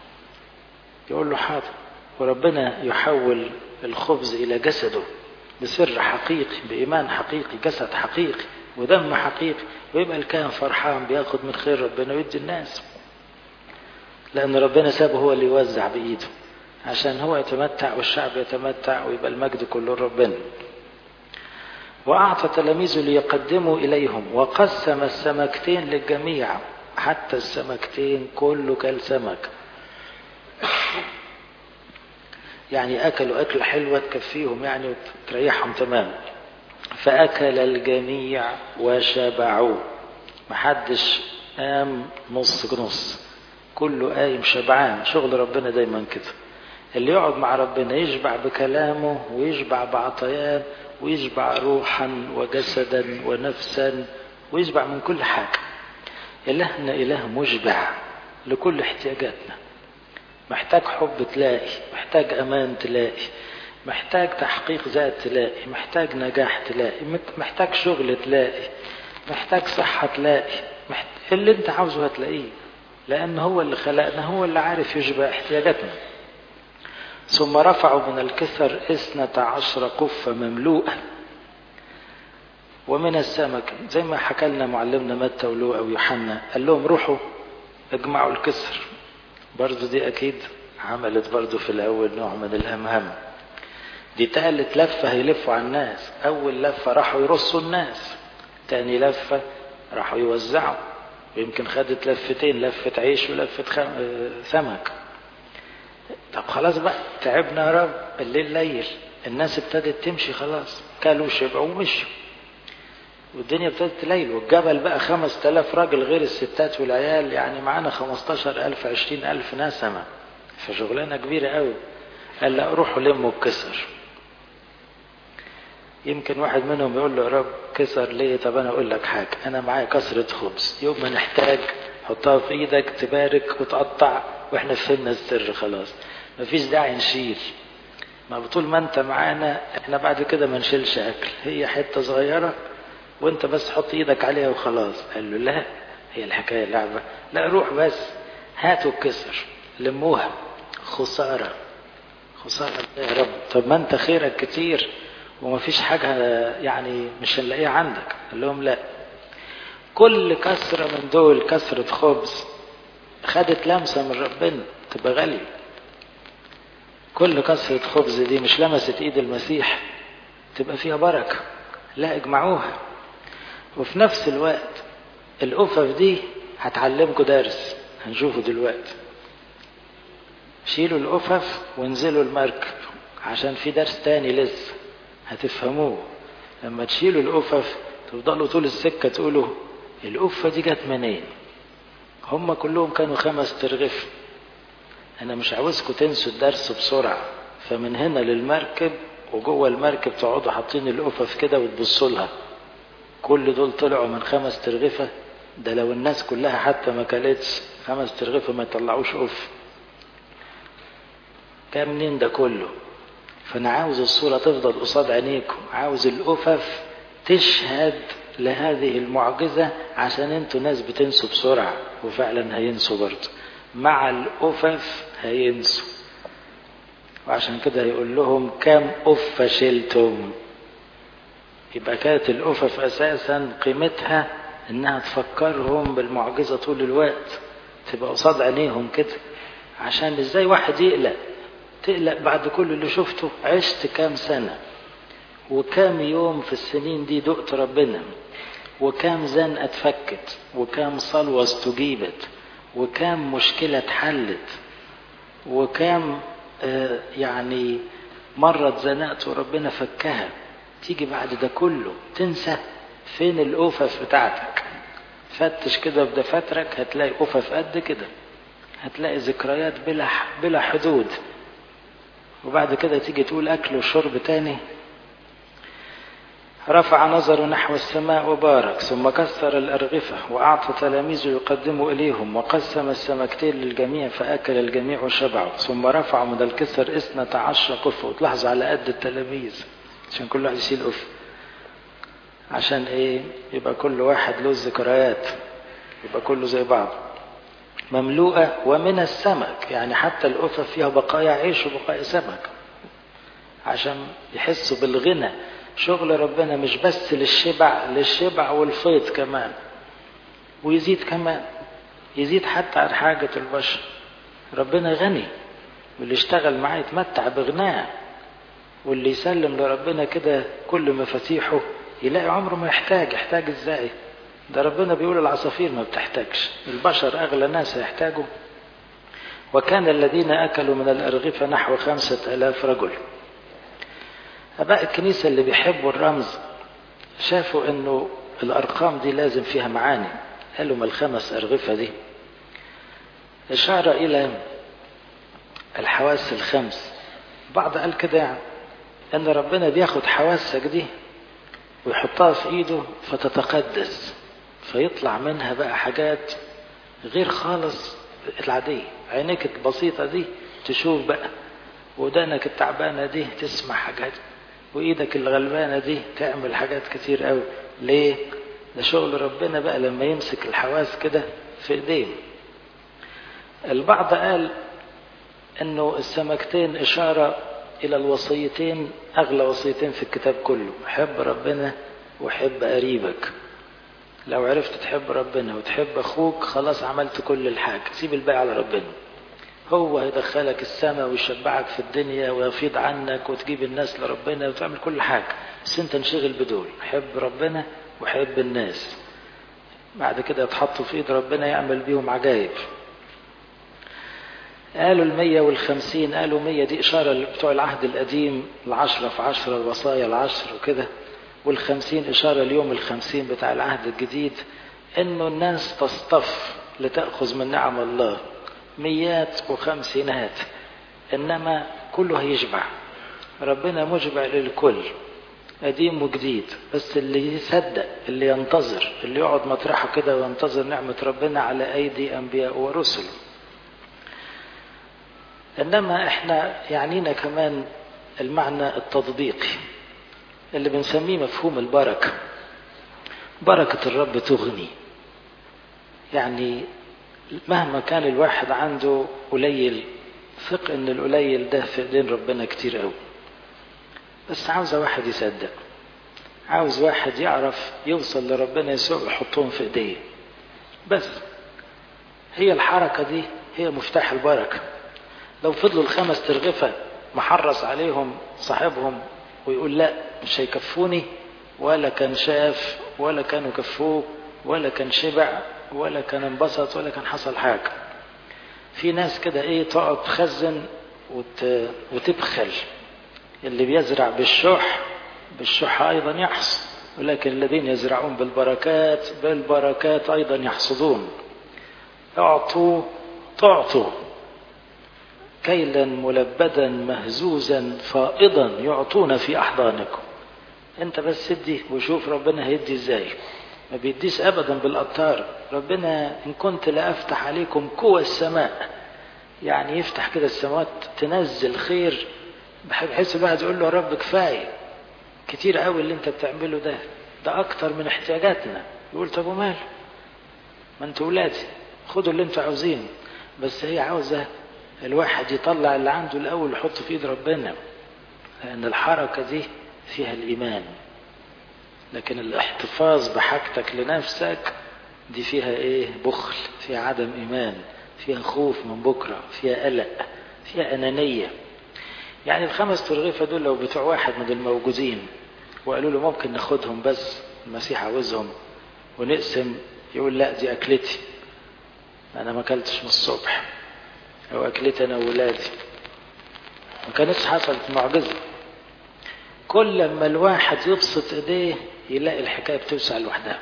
يقول له حاضر وربنا يحول الخبز الى جسده بسر حقيقي بايمان حقيقي جسد حقيقي ودم حقيقي ويبقى الكاهن فرحان بياخد من خير ربنا ويدي الناس لأن ربنا سابه هو اللي يوزع بإيده عشان هو يتمتع والشعب يتمتع ويبقى المجد كله ربنا وأعطى تلاميذه ليقدموا إليهم وقسم السمكتين للجميع حتى السمكتين كله كل سمك يعني أكلوا أكلة حلوة تكفيهم يعني وتريحهم تمام فأكل الجميع وشبعوا محدش قام نص نص كله قايم شبعان شغل ربنا دايما كده اللي يقعد مع ربنا يشبع بكلامه ويشبع بعطيان ويشبع روحا وجسدا ونفسا ويشبع من كل حاجة إلهنا إله مشبع لكل احتياجاتنا محتاج حب تلاقي محتاج أمان تلاقي محتاج تحقيق ذات تلاقي محتاج نجاح تلاقي محتاج شغل تلاقي محتاج صحة تلاقي محتاج اللي انت عاوزه هتلاقيه لأن هو اللي خلقنا هو اللي عارف يشبع احتياجاتنا ثم رفعوا من الكسر اثنة عشر قفة مملوءة ومن السمك زي ما حكى لنا معلمنا متى ولوقا ويوحنا قال لهم روحوا اجمعوا الكسر برضه دي أكيد عملت برضه في الأول نوع من الهمهم دي تالت لفة هيلفوا على الناس أول لفة راحوا يرصوا الناس تاني لفة راحوا يوزعوا ويمكن خدت لفتين لفة عيش ولفة خم... سمك طب خلاص بقى تعبنا يا رب الليل ليل الناس ابتدت تمشي خلاص كلوا شبعوا ومشوا والدنيا ابتدت تليل والجبل بقى خمس تلاف راجل غير الستات والعيال يعني معانا خمستاشر ألف عشرين ألف نسمة فشغلانة كبيرة قوي قال لا روحوا لموا الكسر يمكن واحد منهم يقول له يا رب كسر ليه طب انا اقول لك حاجه انا معايا كسره خبز يوم ما نحتاج حطها في ايدك تبارك وتقطع واحنا فهمنا السر خلاص مفيش داعي نشيل ما طول ما انت معانا احنا بعد كده ما نشيلش اكل هي حته صغيره وانت بس حط ايدك عليها وخلاص قال له لا هي الحكاية لعبة لا روح بس هاتوا الكسر لموها خسارة خسارة يا رب طب ما انت خيرك كتير وما فيش حاجة يعني مش هنلاقيها عندك قال لهم لا كل كسرة من دول كسرة خبز خدت لمسة من ربنا تبقى غالية كل كسرة خبز دي مش لمست ايد المسيح تبقى فيها بركة لا اجمعوها وفي نفس الوقت الأفف دي هتعلمكم درس هنشوفه دلوقتي شيلوا الأفف وانزلوا المركب عشان في درس تاني لسه هتفهموه لما تشيلوا الأفف تفضلوا طول السكة تقولوا الأفة دي جت منين هم كلهم كانوا خمس ترغف أنا مش عاوزكم تنسوا الدرس بسرعة فمن هنا للمركب وجوه المركب تقعدوا حاطين الأفف كده وتبصوا لها كل دول طلعوا من خمس ترغفة ده لو الناس كلها حتى ما كلتش خمس ترغفة ما يطلعوش أف كام منين ده كله فأنا عاوز الصورة تفضل قصاد عينيكم عاوز الأفف تشهد لهذه المعجزة عشان انتوا ناس بتنسوا بسرعة وفعلا هينسوا برضه مع الأفف هينسوا وعشان كده يقول لهم كم أف شلتم يبقى كانت الأفف أساسا قيمتها إنها تفكرهم بالمعجزة طول الوقت تبقى قصاد عينيهم كده عشان إزاي واحد يقلق تقلق بعد كل اللي شفته عشت كام سنة وكام يوم في السنين دي دقت ربنا وكام زنقة اتفكت وكام صلوة استجيبت وكام مشكلة اتحلت وكام آه يعني مرة اتزنقت وربنا فكها تيجي بعد ده كله تنسى فين الأوفف بتاعتك فتش كده في دفاترك هتلاقي أوفف قد كده هتلاقي ذكريات بلا بلا حدود وبعد كده تيجي تقول أكل وشرب تاني رفع نظره نحو السماء وبارك ثم كسر الأرغفة وأعطى تلاميذه يقدموا إليهم وقسم السمكتين للجميع فأكل الجميع وشبعوا ثم رفع من الكسر اثنة عشر قفة وتلاحظوا على قد التلاميذ عشان كل واحد يشيل قفة عشان ايه يبقى كل واحد له ذكريات يبقى كله زي بعض مملوءة ومن السمك يعني حتى القفة فيها بقايا عيش وبقايا سمك عشان يحسوا بالغنى شغل ربنا مش بس للشبع للشبع والفيض كمان ويزيد كمان يزيد حتى عن حاجة البشر ربنا غني واللي يشتغل معاه يتمتع بغناه واللي يسلم لربنا كده كل مفاتيحه يلاقي عمره ما يحتاج يحتاج ازاي ده ربنا بيقول العصافير ما بتحتاجش البشر اغلى ناس يحتاجوا وكان الذين اكلوا من الارغفه نحو خمسه الاف رجل اباء الكنيسه اللي بيحبوا الرمز شافوا انه الارقام دي لازم فيها معاني قالوا ما الخمس ارغفه دي اشاره الى الحواس الخمس بعض قال كده يعني ان ربنا بياخد حواسك دي ويحطها في ايده فتتقدس فيطلع منها بقى حاجات غير خالص العادية عينيك البسيطة دي تشوف بقى ودانك التعبانة دي تسمع حاجات وإيدك الغلبانة دي تعمل حاجات كتير قوي ليه؟ ده شغل ربنا بقى لما يمسك الحواس كده في ايديه البعض قال انه السمكتين اشارة الى الوصيتين اغلى وصيتين في الكتاب كله حب ربنا وحب قريبك لو عرفت تحب ربنا وتحب اخوك خلاص عملت كل الحاجة سيب الباقي على ربنا هو هيدخلك السماء ويشبعك في الدنيا ويفيض عنك وتجيب الناس لربنا وتعمل كل حاجة بس انت انشغل بدول حب ربنا وحب الناس بعد كده يتحطوا في ايد ربنا يعمل بيهم عجائب قالوا المية والخمسين قالوا مية دي إشارة بتوع العهد القديم العشرة في عشرة الوصايا العشر وكده والخمسين إشارة اليوم الخمسين بتاع العهد الجديد إنه الناس تصطف لتأخذ من نعم الله ميات وخمسينات إنما كله هيشبع ربنا مشبع للكل قديم وجديد بس اللي يصدق اللي ينتظر اللي يقعد مطرحه كده وينتظر نعمة ربنا على أيدي أنبياء ورسل إنما إحنا يعنينا كمان المعنى التطبيقي اللي بنسميه مفهوم البركة بركة الرب تغني يعني مهما كان الواحد عنده قليل ثق ان القليل ده في ايدين ربنا كتير قوي بس عاوز واحد يصدق عاوز واحد يعرف يوصل لربنا يسوع ويحطهم في ايديه بس هي الحركة دي هي مفتاح البركة لو فضلوا الخمس ترغفة محرص عليهم صاحبهم ويقول لا مش هيكفوني ولا كان شاف ولا كانوا كفوه ولا كان شبع ولا كان انبسط ولا كان حصل حاجة في ناس كده ايه تقعد تخزن وت... وتبخل اللي بيزرع بالشح بالشح ايضا يحصد ولكن الذين يزرعون بالبركات بالبركات ايضا يحصدون اعطوا تعطوا كيلا ملبدا مهزوزا فائضا يعطون في احضانكم انت بس ادي وشوف ربنا هيدي ازاي ما بيديش ابدا بالقطار ربنا ان كنت لافتح عليكم قوى السماء يعني يفتح كده السماوات تنزل خير بحيث الواحد يقول له يا رب كفايه كتير قوي اللي انت بتعمله ده ده اكتر من احتياجاتنا يقول طب وماله ما انتوا ولادي خدوا اللي انتوا عاوزينه بس هي عاوزه الواحد يطلع اللي عنده الاول يحطه في ايد ربنا لان الحركه دي فيها الايمان لكن الاحتفاظ بحاجتك لنفسك دي فيها ايه بخل فيها عدم ايمان فيها خوف من بكره فيها قلق فيها انانيه يعني الخمس ترغيفه دول لو بتوع واحد من الموجودين وقالوا له ممكن ناخدهم بس المسيح عاوزهم ونقسم يقول لا دي اكلتي انا ما اكلتش من الصبح او اكلتي انا وولادي ما كانتش حصلت معجزه كل لما الواحد يبسط ايديه يلاقي الحكايه بتوسع لوحدها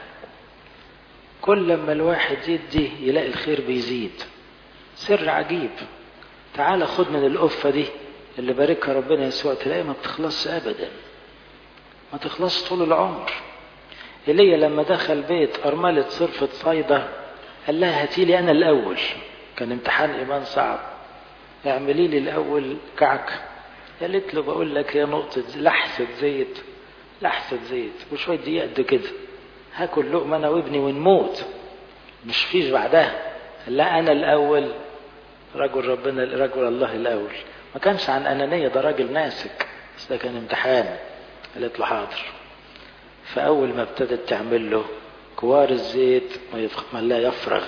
كل لما الواحد يدي يلاقي الخير بيزيد سر عجيب تعال خد من القفه دي اللي باركها ربنا يسوع تلاقي ما بتخلصش ابدا ما تخلصش طول العمر ايليا لما دخل بيت ارمله صرفه صيدا قال لها هاتي لي انا الاول كان امتحان ايمان صعب اعملي لي الاول كعك قالت له بقول لك يا نقطة لحسة زيت لحسة زيت وشوية دقيق قد كده هاكل لقمة أنا وابني ونموت مش فيش بعدها لا أنا الأول رجل ربنا رجل الله الأول ما كانش عن أنانية ده راجل ناسك بس ده كان امتحان قالت له حاضر فأول ما ابتدت تعمل له كوار الزيت ما, يفخ... ما لا يفرغ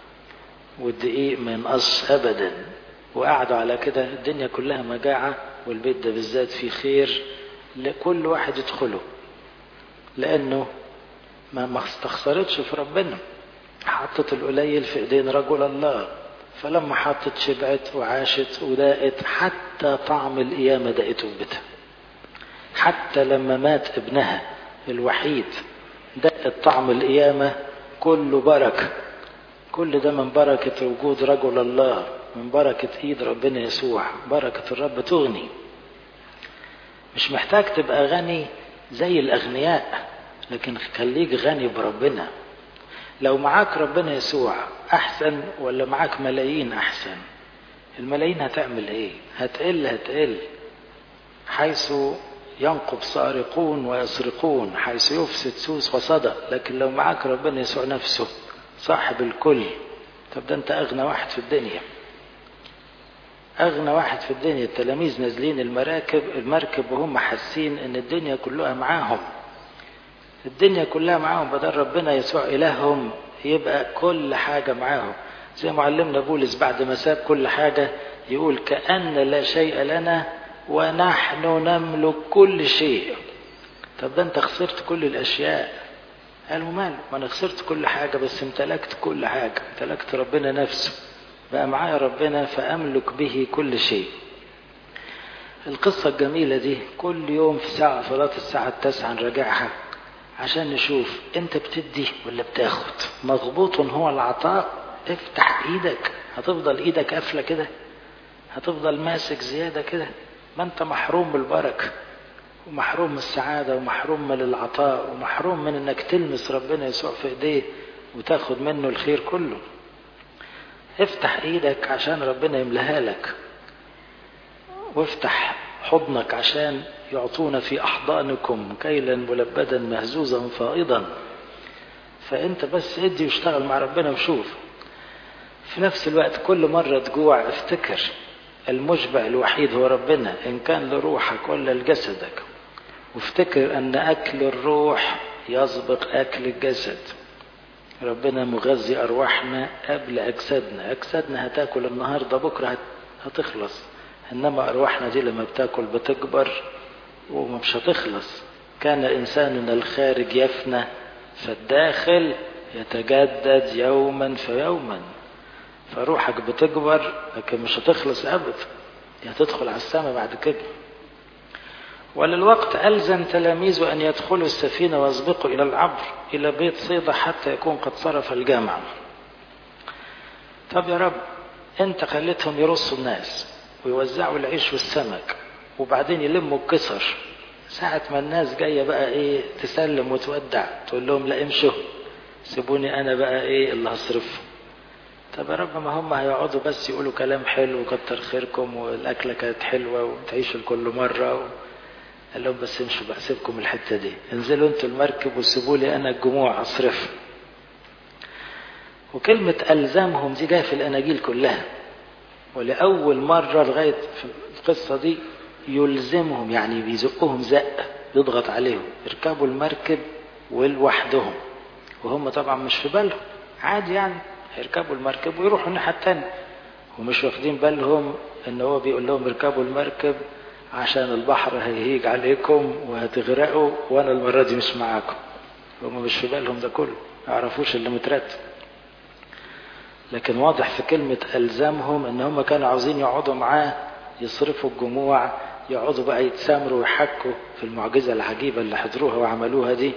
والدقيق ما ينقصش أبدا وقعدوا على كده الدنيا كلها مجاعة والبيت ده بالذات فيه خير لكل واحد يدخله لأنه ما ما استخسرتش في ربنا حطت القليل في ايدين رجل الله فلما حطت شبعت وعاشت وداقت حتى طعم القيامة دقته في بيتها حتى لما مات ابنها الوحيد دقت طعم القيامة كله بركة كل ده من بركة وجود رجل الله من بركة ايد ربنا يسوع بركة الرب تغني مش محتاج تبقى غني زي الاغنياء لكن خليك غني بربنا لو معاك ربنا يسوع احسن ولا معاك ملايين احسن الملايين هتعمل ايه هتقل هتقل حيث ينقب سارقون ويسرقون حيث يفسد سوس وصدى لكن لو معاك ربنا يسوع نفسه صاحب الكل طب ده انت اغنى واحد في الدنيا اغنى واحد في الدنيا التلاميذ نازلين المراكب المركب وهم حاسين ان الدنيا كلها معاهم الدنيا كلها معاهم بدل ربنا يسوع الههم يبقى كل حاجة معاهم زي معلمنا بولس بعد ما ساب كل حاجة يقول كأن لا شيء لنا ونحن نملك كل شيء طب ده انت خسرت كل الاشياء قالوا ماله ما انا خسرت كل حاجة بس امتلكت كل حاجة امتلكت ربنا نفسه بقى معايا ربنا فأملك به كل شيء القصة الجميلة دي كل يوم في ساعة صلاة الساعة التاسعة نراجعها عشان نشوف انت بتدي ولا بتاخد مضبوط هو العطاء افتح ايدك هتفضل ايدك قافلة كده هتفضل ماسك زيادة كده ما انت محروم بالبركة ومحروم من السعادة ومحروم من العطاء ومحروم من انك تلمس ربنا يسوع في ايديه وتاخد منه الخير كله افتح ايدك عشان ربنا يملاها لك وافتح حضنك عشان يعطون في احضانكم كيلا ملبدا مهزوزا فائضا فانت بس ادي واشتغل مع ربنا وشوف في نفس الوقت كل مرة تجوع افتكر المشبع الوحيد هو ربنا إن كان لروحك ولا لجسدك وافتكر أن أكل الروح يسبق أكل الجسد ربنا مغذي أرواحنا قبل أجسادنا أجسادنا هتاكل النهاردة بكرة هتخلص إنما أرواحنا دي لما بتاكل بتكبر ومش هتخلص كان إنساننا الخارج يفنى فالداخل يتجدد يوما فيوما فروحك بتكبر لكن مش هتخلص أبدا هتدخل على السماء بعد كده وللوقت ألزم تلاميذه أن يدخلوا السفينة ويسبقوا إلى العبر إلى بيت صيدا حتى يكون قد صرف الجامع طب يا رب أنت خليتهم يرصوا الناس ويوزعوا العيش والسمك وبعدين يلموا الكسر ساعة ما الناس جاية بقى إيه تسلم وتودع تقول لهم لا امشوا سيبوني أنا بقى إيه اللي هصرفه طب يا رب ما هم هيقعدوا بس يقولوا كلام حلو وكتر خيركم والأكلة كانت حلوة وتعيشوا كل مرة و... قال لهم بس امشوا بقى سيبكم الحتة دي انزلوا انتوا المركب وسيبوا لي أنا الجموع أصرف وكلمة ألزمهم دي جاية في الأناجيل كلها ولأول مرة لغاية في القصة دي يلزمهم يعني بيزقهم زق يضغط عليهم يركبوا المركب ولوحدهم وهم طبعا مش في بالهم عادي يعني هيركبوا المركب ويروحوا الناحية التانية ومش واخدين بالهم ان هو بيقول لهم اركبوا المركب عشان البحر هيهيج عليكم وهتغرقوا وانا المرة دي مش معاكم هم مش في بالهم ده كله ما يعرفوش اللي مترتب لكن واضح في كلمة ألزمهم ان هم كانوا عاوزين يقعدوا معاه يصرفوا الجموع يقعدوا بقى يتسامروا ويحكوا في المعجزة العجيبة اللي حضروها وعملوها دي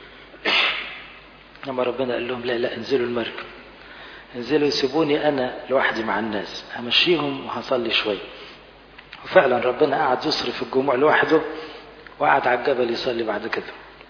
لما ربنا قال لهم لا لا انزلوا المركب انزلوا يسيبوني انا لوحدي مع الناس همشيهم وهصلي شويه وفعلا ربنا قعد يصرف الجموع لوحده وقعد على الجبل يصلي بعد كده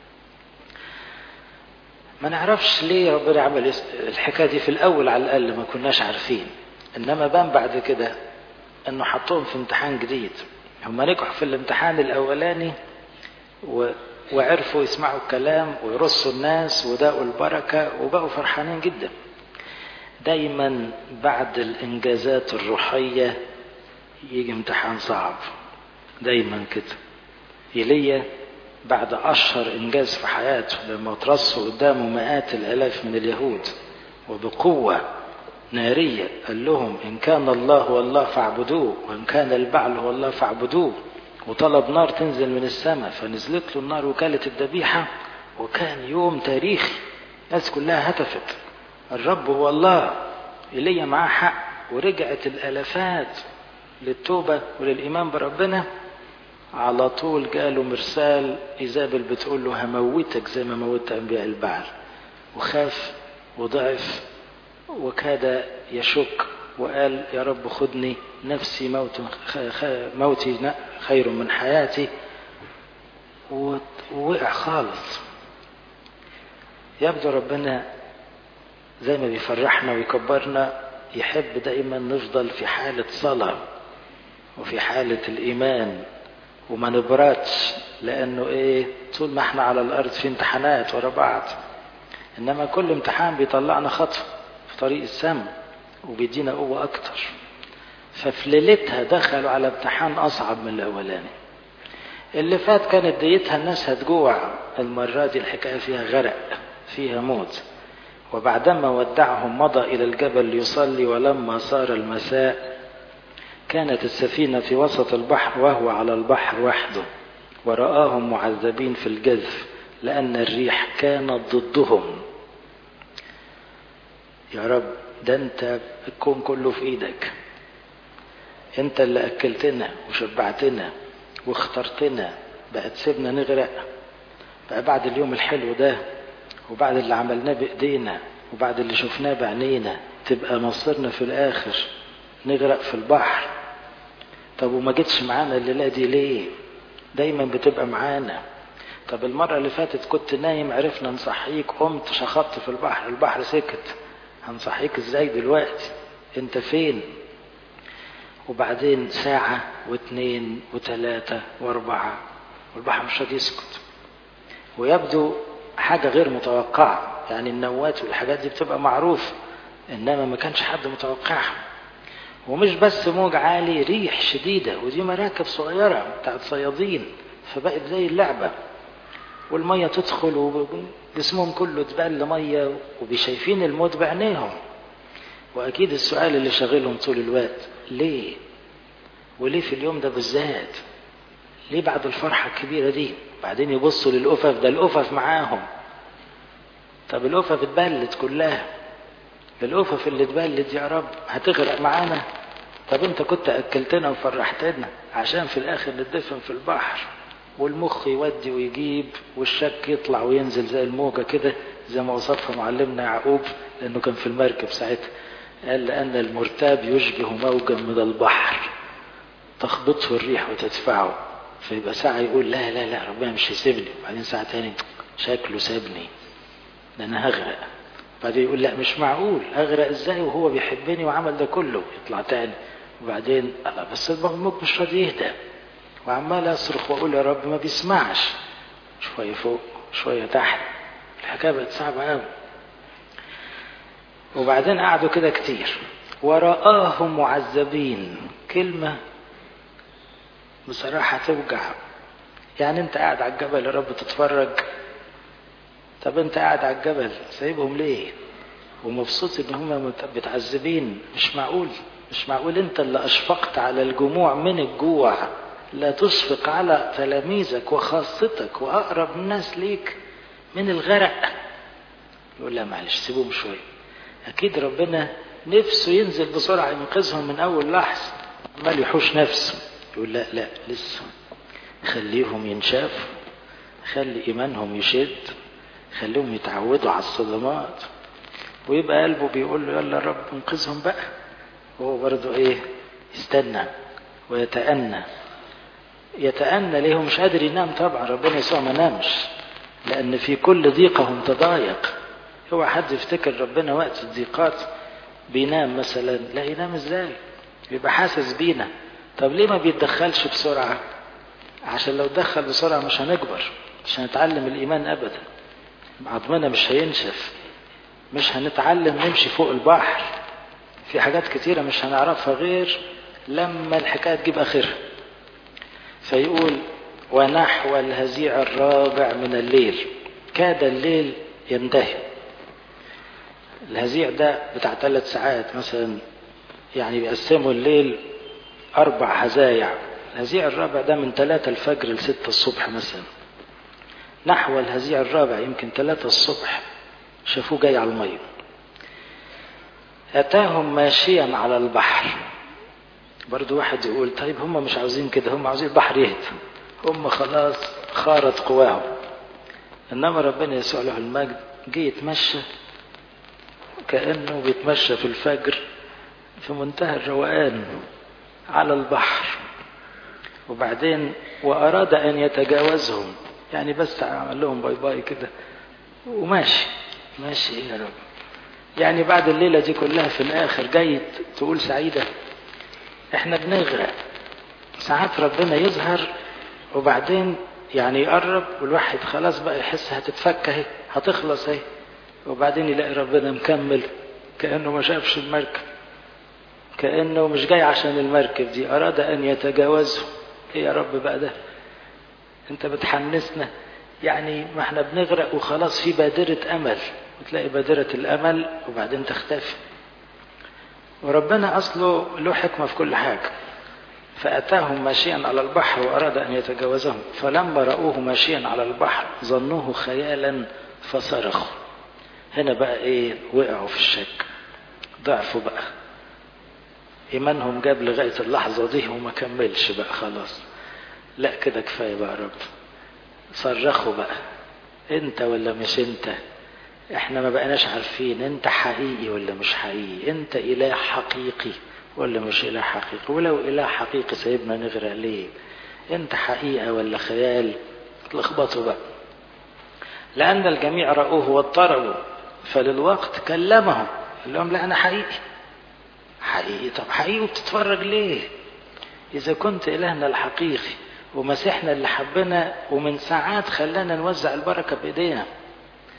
ما نعرفش ليه ربنا عمل الحكايه دي في الاول على الاقل ما كناش عارفين انما بان بعد كده انه حطهم في امتحان جديد هم نجحوا في الامتحان الاولاني و... وعرفوا يسمعوا الكلام ويرصوا الناس وداقوا البركه وبقوا فرحانين جدا دايما بعد الانجازات الروحيه يجي امتحان صعب دايما كده ايليا بعد اشهر انجاز في حياته لما ترصوا قدامه مئات الالاف من اليهود وبقوه ناريه قال لهم ان كان الله هو الله فاعبدوه وان كان البعل هو الله فاعبدوه وطلب نار تنزل من السماء فنزلت له النار وكاله الذبيحه وكان يوم تاريخي الناس كلها هتفت الرب هو الله ايليا معاه حق ورجعت الالافات للتوبة وللإيمان بربنا على طول جاله مرسال إيزابل بتقول له هموتك زي ما موت أنبياء البعل وخاف وضعف وكاد يشك وقال يا رب خدني نفسي موت موتي خير من حياتي ووقع خالص يبدو ربنا زي ما بيفرحنا ويكبرنا يحب دائما نفضل في حالة صلاة وفي حالة الإيمان وما نبردش لأنه إيه طول ما احنا على الأرض في امتحانات ورا بعض إنما كل امتحان بيطلعنا خطوة في طريق السماء وبيدينا قوة أكتر ففي ليلتها دخلوا على امتحان أصعب من الأولاني اللي فات كانت ديتها الناس هتجوع المرة دي الحكاية فيها غرق فيها موت وبعدما ودعهم مضى إلى الجبل ليصلي ولما صار المساء كانت السفينة في وسط البحر وهو على البحر وحده ورآهم معذبين في الجذف لأن الريح كانت ضدهم يا رب ده أنت الكون كله في إيدك أنت اللي أكلتنا وشبعتنا واخترتنا بقى تسيبنا نغرق بقى بعد اليوم الحلو ده وبعد اللي عملناه بإيدينا وبعد اللي شفناه بعينينا تبقى مصيرنا في الآخر نغرق في البحر طب وما جيتش معانا الليلة دي ليه دايما بتبقى معانا طب المرة اللي فاتت كنت نايم عرفنا نصحيك قمت شخطت في البحر البحر سكت هنصحيك ازاي دلوقتي انت فين وبعدين ساعة واثنين وثلاثة واربعة والبحر مش راضي يسكت ويبدو حاجة غير متوقعة يعني النوات والحاجات دي بتبقى معروفة إنما ما كانش حد متوقعها ومش بس موج عالي ريح شديدة ودي مراكب صغيرة بتاعت صيادين فبقت زي اللعبة والمية تدخل وجسمهم كله اتبل مية وبيشايفين الموت بعينيهم وأكيد السؤال اللي شاغلهم طول الوقت ليه؟ وليه في اليوم ده بالذات؟ ليه بعد الفرحة الكبيرة دي؟ بعدين يبصوا للأفف ده الأفف معاهم طب الأفف اتبلت كلها الأفف اللي اتبلت يا رب هتغرق معانا طب انت كنت أكلتنا وفرحتنا عشان في الآخر ندفن في البحر والمخ يودي ويجيب والشك يطلع وينزل زي الموجة كده زي ما وصفها معلمنا يعقوب لأنه كان في المركب ساعتها قال لأن المرتاب يشبه موجا من البحر تخبطه الريح وتدفعه فيبقى ساعة يقول لا لا لا ربنا مش هيسيبني بعدين ساعة تاني شكله سابني ده أنا هغرق بعدين يقول لا مش معقول أغرق إزاي وهو بيحبني وعمل ده كله يطلع تاني وبعدين الله بس الموج مش راضي يهدى وعمال أصرخ وأقول يا رب ما بيسمعش شوية فوق شوية تحت الحكاية بقت صعبة قوي وبعدين قعدوا كده كتير ورآهم معذبين كلمة بصراحة توجع يعني انت قاعد على الجبل يا رب تتفرج طب انت قاعد على الجبل سايبهم ليه ومبسوط ان هم متعذبين مش معقول مش معقول انت اللي اشفقت على الجموع من الجوع لا تشفق على تلاميذك وخاصتك واقرب الناس ليك من الغرق يقول لا معلش سيبهم شويه اكيد ربنا نفسه ينزل بسرعه ينقذهم من اول لحظه عمال يحوش نفسه يقول لا لا لسه خليهم ينشافوا خلي ايمانهم يشد خليهم يتعودوا على الصدمات ويبقى قلبه بيقول له يلا يا رب انقذهم بقى وهو برضه ايه يستنى ويتأنى يتأنى ليه مش قادر ينام طبعا ربنا يسوع ما نامش لأن في كل ضيقهم تضايق هو حد يفتكر ربنا وقت الضيقات بينام مثلا لا ينام ازاي بيبقى حاسس بينا طب ليه ما بيتدخلش بسرعة عشان لو دخل بسرعة مش هنكبر مش هنتعلم الإيمان أبدا عظمنا مش هينشف مش هنتعلم نمشي فوق البحر في حاجات كتيرة مش هنعرفها غير لما الحكاية تجيب آخرها فيقول ونحو الهزيع الرابع من الليل كاد الليل ينتهي الهزيع ده بتاع ثلاث ساعات مثلا يعني بيقسموا الليل أربع هزايع الهزيع الرابع ده من ثلاثة الفجر لستة الصبح مثلا نحو الهزيع الرابع يمكن ثلاثة الصبح شافوه جاي على المية أتاهم ماشيا على البحر برضو واحد يقول طيب هم مش عاوزين كده هم عاوزين البحر يهدى هم خلاص خارت قواهم إنما ربنا يسوع له المجد جه يتمشى كأنه بيتمشى في الفجر في منتهى الروقان على البحر وبعدين وأراد أن يتجاوزهم يعني بس عمل لهم باي باي كده وماشي ماشي يا رب يعني بعد الليلة دي كلها في الآخر جاي تقول سعيدة احنا بنغرق ساعات ربنا يظهر وبعدين يعني يقرب والواحد خلاص بقى يحس هتتفك اهي هتخلص اهي وبعدين يلاقي ربنا مكمل كأنه ما شافش المركب كأنه مش جاي عشان المركب دي أراد أن يتجاوزه إيه يا رب بقى ده أنت بتحمسنا يعني ما احنا بنغرق وخلاص في بادرة أمل وتلاقي بادرة الأمل وبعدين تختفي وربنا أصله له حكمة في كل حاجة فأتاهم ماشيا على البحر وأراد أن يتجاوزهم فلما رأوه ماشيا على البحر ظنوه خيالا فصرخوا هنا بقى إيه وقعوا في الشك ضعفوا بقى إيمانهم جاب لغاية اللحظة دي وما كملش بقى خلاص لا كده كفاية بقى رب صرخوا بقى انت ولا مش انت احنا ما بقناش عارفين انت حقيقي ولا مش حقيقي انت اله حقيقي ولا مش اله حقيقي ولو اله حقيقي سيبنا نغرق ليه انت حقيقة ولا خيال اتلخبطوا بقى لان الجميع رأوه واضطربوا فللوقت كلمهم قال لهم لا انا حقيقي حقيقي طب حقيقي وبتتفرج ليه اذا كنت الهنا الحقيقي ومسيحنا اللي حبنا ومن ساعات خلانا نوزع البركة بايدينا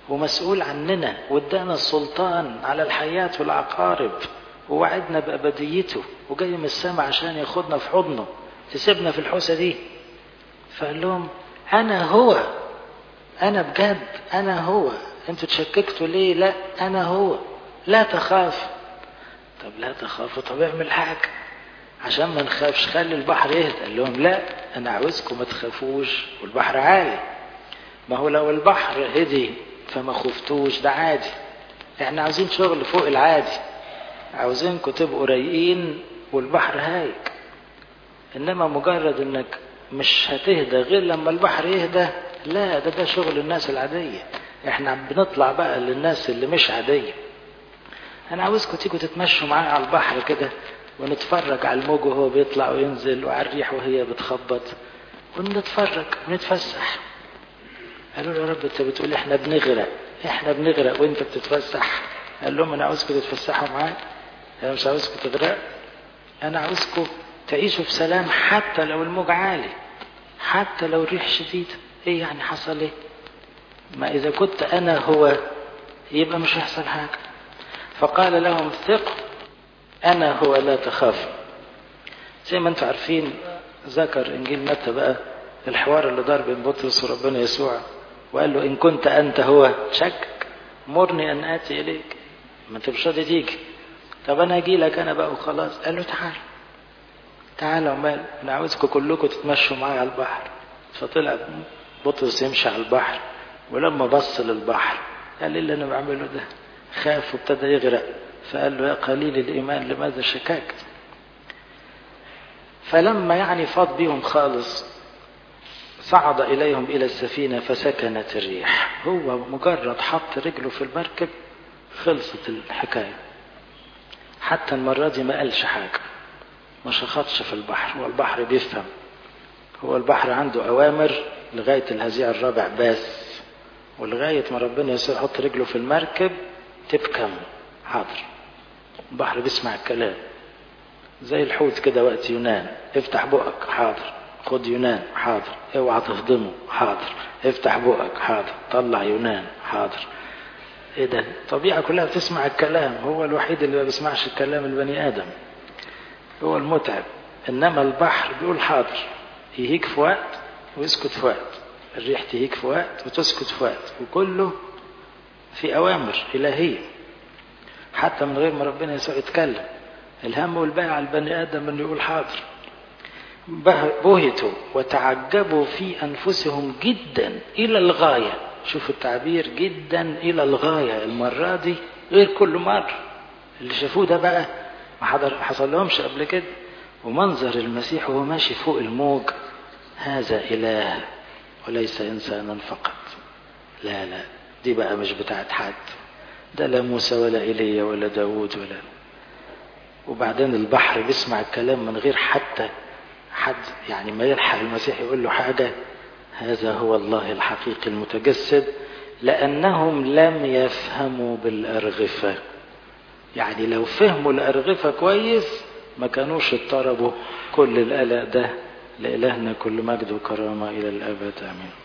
ومسؤول عننا وادانا السلطان على الحياة والعقارب ووعدنا بأبديته وجاي من السماء عشان ياخدنا في حضنه تسيبنا في الحوسة دي فقال لهم أنا هو أنا بجد أنا هو أنتوا تشككتوا ليه لا أنا هو لا تخاف طب لا تخافوا طب اعمل حاجة عشان ما نخافش خلي البحر يهدى قال لهم لا أنا عاوزكم ما تخافوش والبحر عالي ما هو لو البحر هدي فما خفتوش ده عادي احنا عاوزين شغل فوق العادي عاوزينكم تبقوا رايقين والبحر هايج انما مجرد انك مش هتهدى غير لما البحر يهدى لا ده ده شغل الناس العادية احنا بنطلع بقى للناس اللي مش عادية انا عاوزكم تيجوا تتمشوا معايا على البحر كده ونتفرج على الموج وهو بيطلع وينزل وعلى الريح وهي بتخبط ونتفرج ونتفسح قالوا له يا رب انت بتقول احنا بنغرق احنا بنغرق وانت بتتفسح قال لهم انا عاوزكم تتفسحوا معايا انا مش عاوزكم تغرقوا انا عاوزكم تعيشوا في سلام حتى لو الموج عالي حتى لو الريح شديدة ايه يعني حصل ايه ما اذا كنت انا هو يبقى مش هيحصل حاجة فقال لهم ثقوا انا هو لا تخاف زي ما انتم عارفين ذكر انجيل متى بقى الحوار اللي دار بين بطرس وربنا يسوع وقال له ان كنت انت هو شكك مرني ان اتي اليك ما انت مش راضي تيجي طب انا اجي لك انا بقى وخلاص قال له تعال تعال ومال انا عاوزكم كلكم تتمشوا معايا على البحر فطلع بطرس يمشي على البحر ولما بص للبحر قال ايه اللي انا بعمله ده خاف وابتدى يغرق فقال له يا قليل الايمان لماذا شككت فلما يعني فاض بيهم خالص صعد إليهم إلى السفينة فسكنت الريح هو مجرد حط رجله في المركب خلصت الحكاية حتى المرة دي ما قالش حاجة ما شخطش في البحر والبحر بيفهم هو البحر عنده أوامر لغاية الهزيع الرابع بس ولغاية ما ربنا يسوع يحط رجله في المركب تبكم حاضر البحر بيسمع الكلام زي الحوت كده وقت يونان افتح بقك حاضر خد يونان حاضر اوعى تهضمه حاضر افتح بقك حاضر طلع يونان حاضر ايه ده الطبيعة كلها بتسمع الكلام هو الوحيد اللي ما بيسمعش الكلام البني ادم هو المتعب انما البحر بيقول حاضر يهيك في وقت ويسكت في وقت الريح تهيك في وقت وتسكت في وقت وكله في اوامر الهيه حتى من غير ما ربنا يسوع يتكلم الهم والباقي على البني ادم انه يقول حاضر بهتوا وتعجبوا في أنفسهم جدا إلى الغاية شوفوا التعبير جدا إلى الغاية المرة دي غير كل مرة اللي شافوه ده بقى ما حصل لهمش قبل كده ومنظر المسيح وهو ماشي فوق الموج هذا إله وليس إنسانا فقط لا لا دي بقى مش بتاعت حد ده لا موسى ولا إيليا ولا داود ولا وبعدين البحر بيسمع الكلام من غير حتى حد يعني ما يلحق المسيح يقول له حاجة هذا هو الله الحقيقي المتجسد لأنهم لم يفهموا بالأرغفة يعني لو فهموا الأرغفة كويس ما كانوش اضطربوا كل القلق ده لإلهنا كل مجد وكرامة إلى الأبد آمين